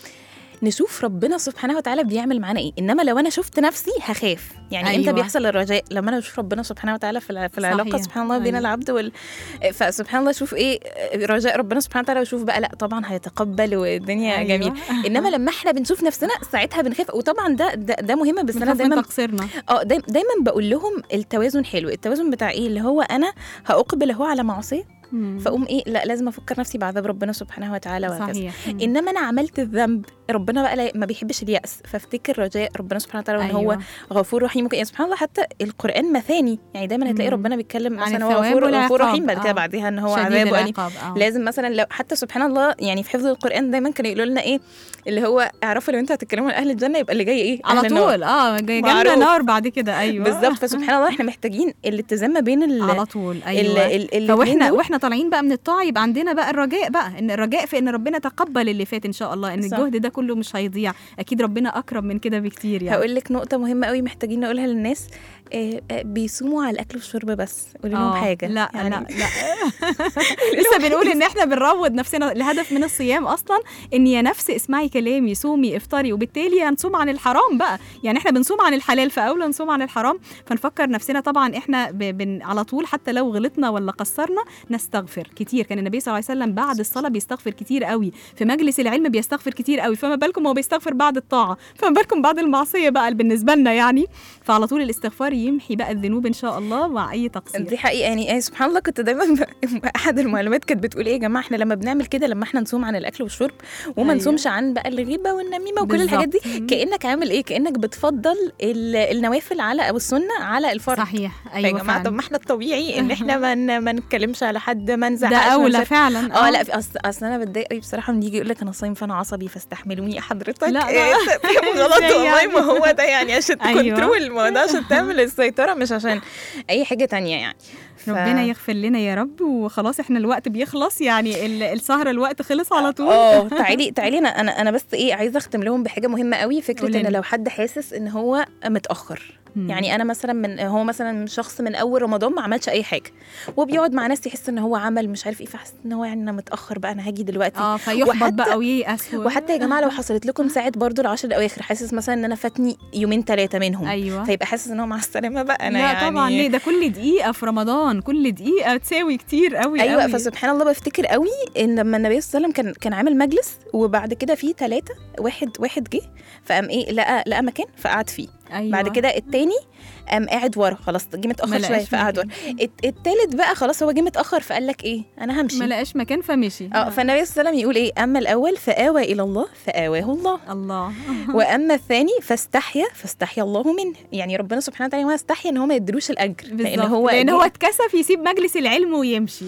نشوف ربنا سبحانه وتعالى بيعمل معانا ايه انما لو انا شفت نفسي هخاف يعني أيوة. امتى أيوة. بيحصل الرجاء لما انا اشوف ربنا سبحانه وتعالى في الع- في العلاقه صحيح. سبحان الله بين أيوة. العبد وال فسبحان الله اشوف ايه رجاء ربنا سبحانه وتعالى واشوف بقى لا طبعا هيتقبل والدنيا أيوة. أيوة. جميله انما لما احنا بنشوف نفسنا ساعتها بنخاف وطبعا ده ده, ده مهم بس انا بنخاف من دايما تقصيرنا اه دايما, دايما بقول لهم التوازن حلو التوازن بتاع ايه اللي هو انا هاقبل اهو على معصيه مم. فاقوم ايه لا لازم افكر نفسي بعذاب ربنا سبحانه وتعالى وهكذا صحيح مم. انما انا عملت الذنب ربنا بقى لا- ما بيحبش اليأس فافتكر رجاء ربنا سبحانه وتعالى وان هو أيوة. غفور رحيم ممكن يعني سبحان الله حتى القرآن مثاني يعني دايما هتلاقي مم. ربنا بيتكلم عن مثلا هو الثواب غفور والعقاب. غفور رحيم بعد كده آه. بعديها ان هو شديد عذاب وأليم العقاب آه. لازم مثلا لو حتى سبحان الله يعني في حفظ القرآن دايما كانوا يقولوا لنا ايه اللي هو اعرفوا لو انتوا هتتكلموا عن اهل الجنة يبقى اللي جاي ايه على أهل النار. طول اه جاي جنة معروف. نار بعد كده ايوه بالظبط فسبحان الله احنا محتاجين الاتزان ما بين ال على طول ال- ايوه ال- الاتنين فاحنا دول. واحنا طالعين بقى من الطاعه يبقى عندنا بقى الرجاء بقى ان الرجاء في ان ربنا تقبل اللي فات ان شاء الله ان صح. الجهد ده كله مش هيضيع اكيد ربنا اكرم من كده بكتير يعني هقول لك نقطة مهمة قوي محتاجين نقولها للناس آه، آه، بيصوموا على الأكل والشرب بس قولي لهم آه، حاجة لا يعني لا لا لسه بنقول ان احنا بنروض نفسنا الهدف من الصيام اصلا ان يا نفس اسمعي كلامي صومي افطري وبالتالي هنصوم عن الحرام بقى يعني احنا بنصوم عن الحلال فاولى نصوم عن الحرام فنفكر نفسنا طبعا احنا ب... بن... على طول حتى لو غلطنا ولا قصرنا نست... بيستغفر كتير كان النبي صلى الله عليه وسلم بعد الصلاه بيستغفر كتير قوي في مجلس العلم بيستغفر كتير قوي فما بالكم هو بيستغفر بعد الطاعه فما بالكم بعد المعصيه بقى بالنسبه لنا يعني فعلى طول الاستغفار يمحي بقى الذنوب ان شاء الله مع اي تقصير دي حقيقه يعني يعني سبحان الله كنت دايما ب... احد المعلومات كانت بتقول ايه يا جماعه احنا لما بنعمل كده لما احنا نصوم عن الاكل والشرب وما أيوة. نصومش عن بقى الغيبه والنميمه وكل بالظبط. الحاجات دي مم. كانك عامل ايه كانك بتفضل ال- النوافل على او السنه على الفرض صحيح ايوه ايوه يا جماعه فعلا. طب ما احنا الطبيعي ان احنا ما ن- ما نتكلمش على حد ما نزعقش ده ما اولى نشارك- فعلا اه لا في اصل اصل انا بتضايق قوي بصراحه من يجي يقول لك انا صايم فانا عصبي فاستحملوني يا حضرتك لا، لا. إيه، فاهم غلط إزاي والله يعني؟ ما هو ده يعني عشان أيوة. تكنترول الموضوع عشان تعمل السيطره مش عشان اي حاجه تانية يعني ف- ربنا يغفر لنا يا رب وخلاص احنا الوقت بيخلص يعني ال- السهره الوقت خلص على طول اه تعالي تعالي انا انا انا بس ايه عايزه اختم لهم بحاجه مهمه قوي فكره قولي ان لنا. لو حد حاسس ان هو متاخر مم. يعني انا مثلا من هو مثلا شخص من اول رمضان ما عملش اي حاجه وبيقعد مع ناس يحس ان هو عمل مش عارف ايه فحس ان هو يعني انا متاخر بقى انا هاجي دلوقتي اه فيحبط وحتى- بقى وييأس و- وحتى يا جماعه لو حصلت لكم ساعه برضو العشر الاواخر حاسس مثلا ان انا فاتني يومين ثلاثه منهم ايوه فيبقى حاسس ان هو مع السلامه بقى انا لا يعني طبعا ليه ده كل دقيقه في رمضان كل دقيقه تساوي كتير قوي ايوه قوي. فسبحان الله بفتكر قوي ان لما النبي صلى الله عليه وسلم كان كان عامل مجلس وبعد كده في ثلاثه واحد واحد جه فقام ايه لقى لقى مكان فقعد فيه أيوة. بعد كده التاني قام قاعد ورا خلاص جه ما متاخر لقاش شويه فقعد ورا مكان. الت- التالت بقى خلاص هو جه متاخر فقال لك ايه انا همشي ما لقاش مكان فمشي اه فالنبي صلى الله عليه وسلم يقول ايه اما الاول فاوى الى الله فاواه الله الله واما الثاني فاستحيا فاستحيا الله منه يعني ربنا سبحانه وتعالى هو استحيا ان هو ما يدلوش الاجر لان بالظبط هو لان جه- هو اتكسف يسيب مجلس العلم ويمشي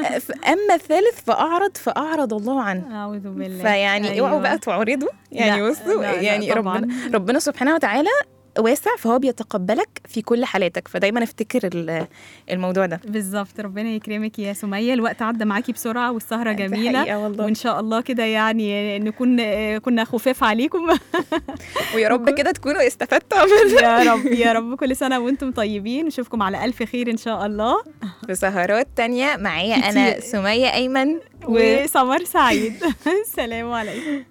اما الثالث فاعرض فاعرض الله عنه اعوذ بالله فيعني أيوة. اوعوا بقى تعرضوا يعني لا، بصوا لا، لا، يعني طبعاً. ربنا ربنا سبحانه وتعالى واسع فهو بيتقبلك في كل حالاتك فدايما افتكر ال- الموضوع ده بالظبط ربنا يكرمك يا سمية الوقت عدى معاكي بسرعة والسهرة دي جميلة حقيقة والله. وإن شاء الله كده يعني نكون كنا خفاف عليكم ويا رب كده تكونوا استفدتوا من يا رب يا رب كل سنة وأنتم طيبين نشوفكم على ألف خير إن شاء الله في سهرات تانية معايا أنا كتير. سمية أيمن و... وسمر سعيد السلام عليكم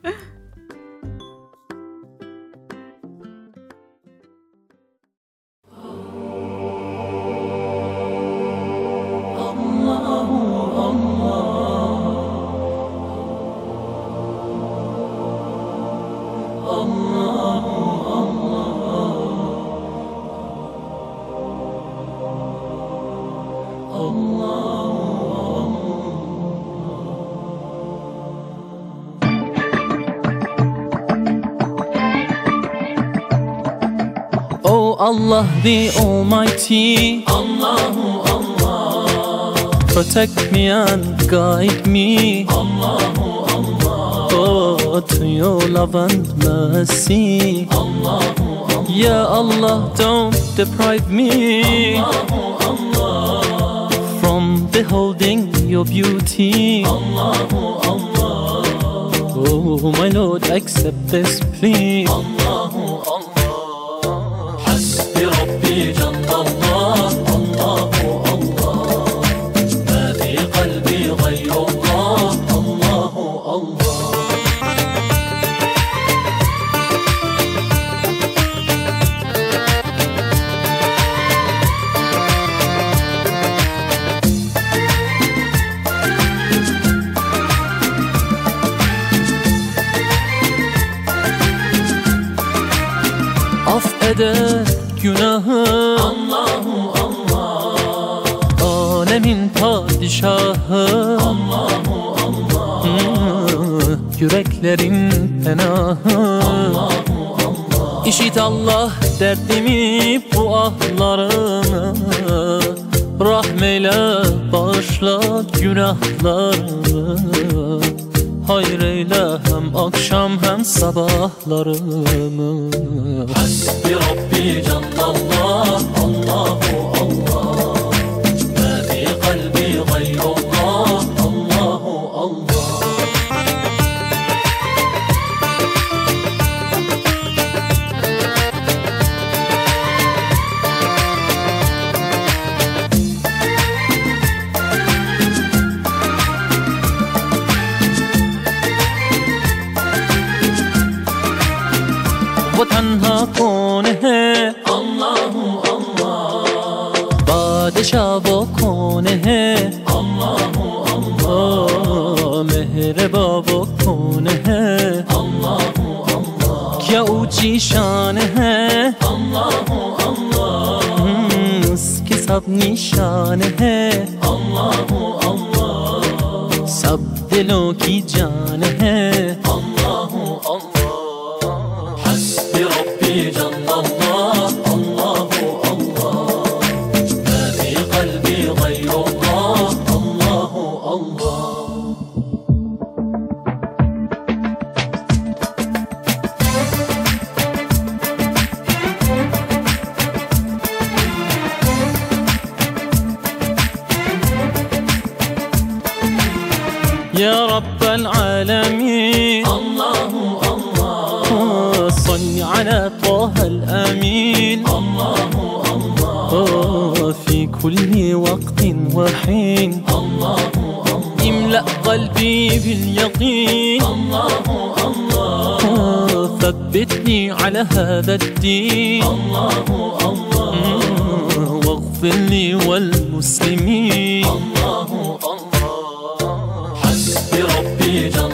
Oh Allah the Almighty Allahu Allah Protect me and guide me Allahu Allah Oh to your love and mercy Allahu Allah Ya Allah don't deprive me Allahu Allah From beholding your beauty Allahu Allah Oh my Lord accept this plea حسبي ربي جل الله الله الله ما في قلبي غير الله الله الله Af eder günahı Allahu Allah Alemin padişahı Allahu Allah Yüreklerin penahı Allahu Allah İşit Allah derdimi bu ahlarımı Rahmeyle bağışla günahlarımı Hayır eyle hem akşam hem sabahlarımı Hasbi Rabbi Cellallah Allahu Allah Ma fi kalbi gayrullah Allahu Allah वो तन्हा कौन है अल्लाह अल्लाह बादशाह वो कौन है अल्लाह مهربا بکنه الله الله که او چیشانه الله الله که سب نشانه الله الله سب دلوں کی جان ہے اللہ اللہ حسبي ربي جل الله الله الله ما في قلبي غير الله الله الله يا رب العالمين الله الله صل على طه الأمين الله الله في كل وقت وحين الله الله املأ قلبي باليقين الله الله ثبتني على هذا الدين الله الله واغفر لي والمسلمين الله الله حسبي ربي جل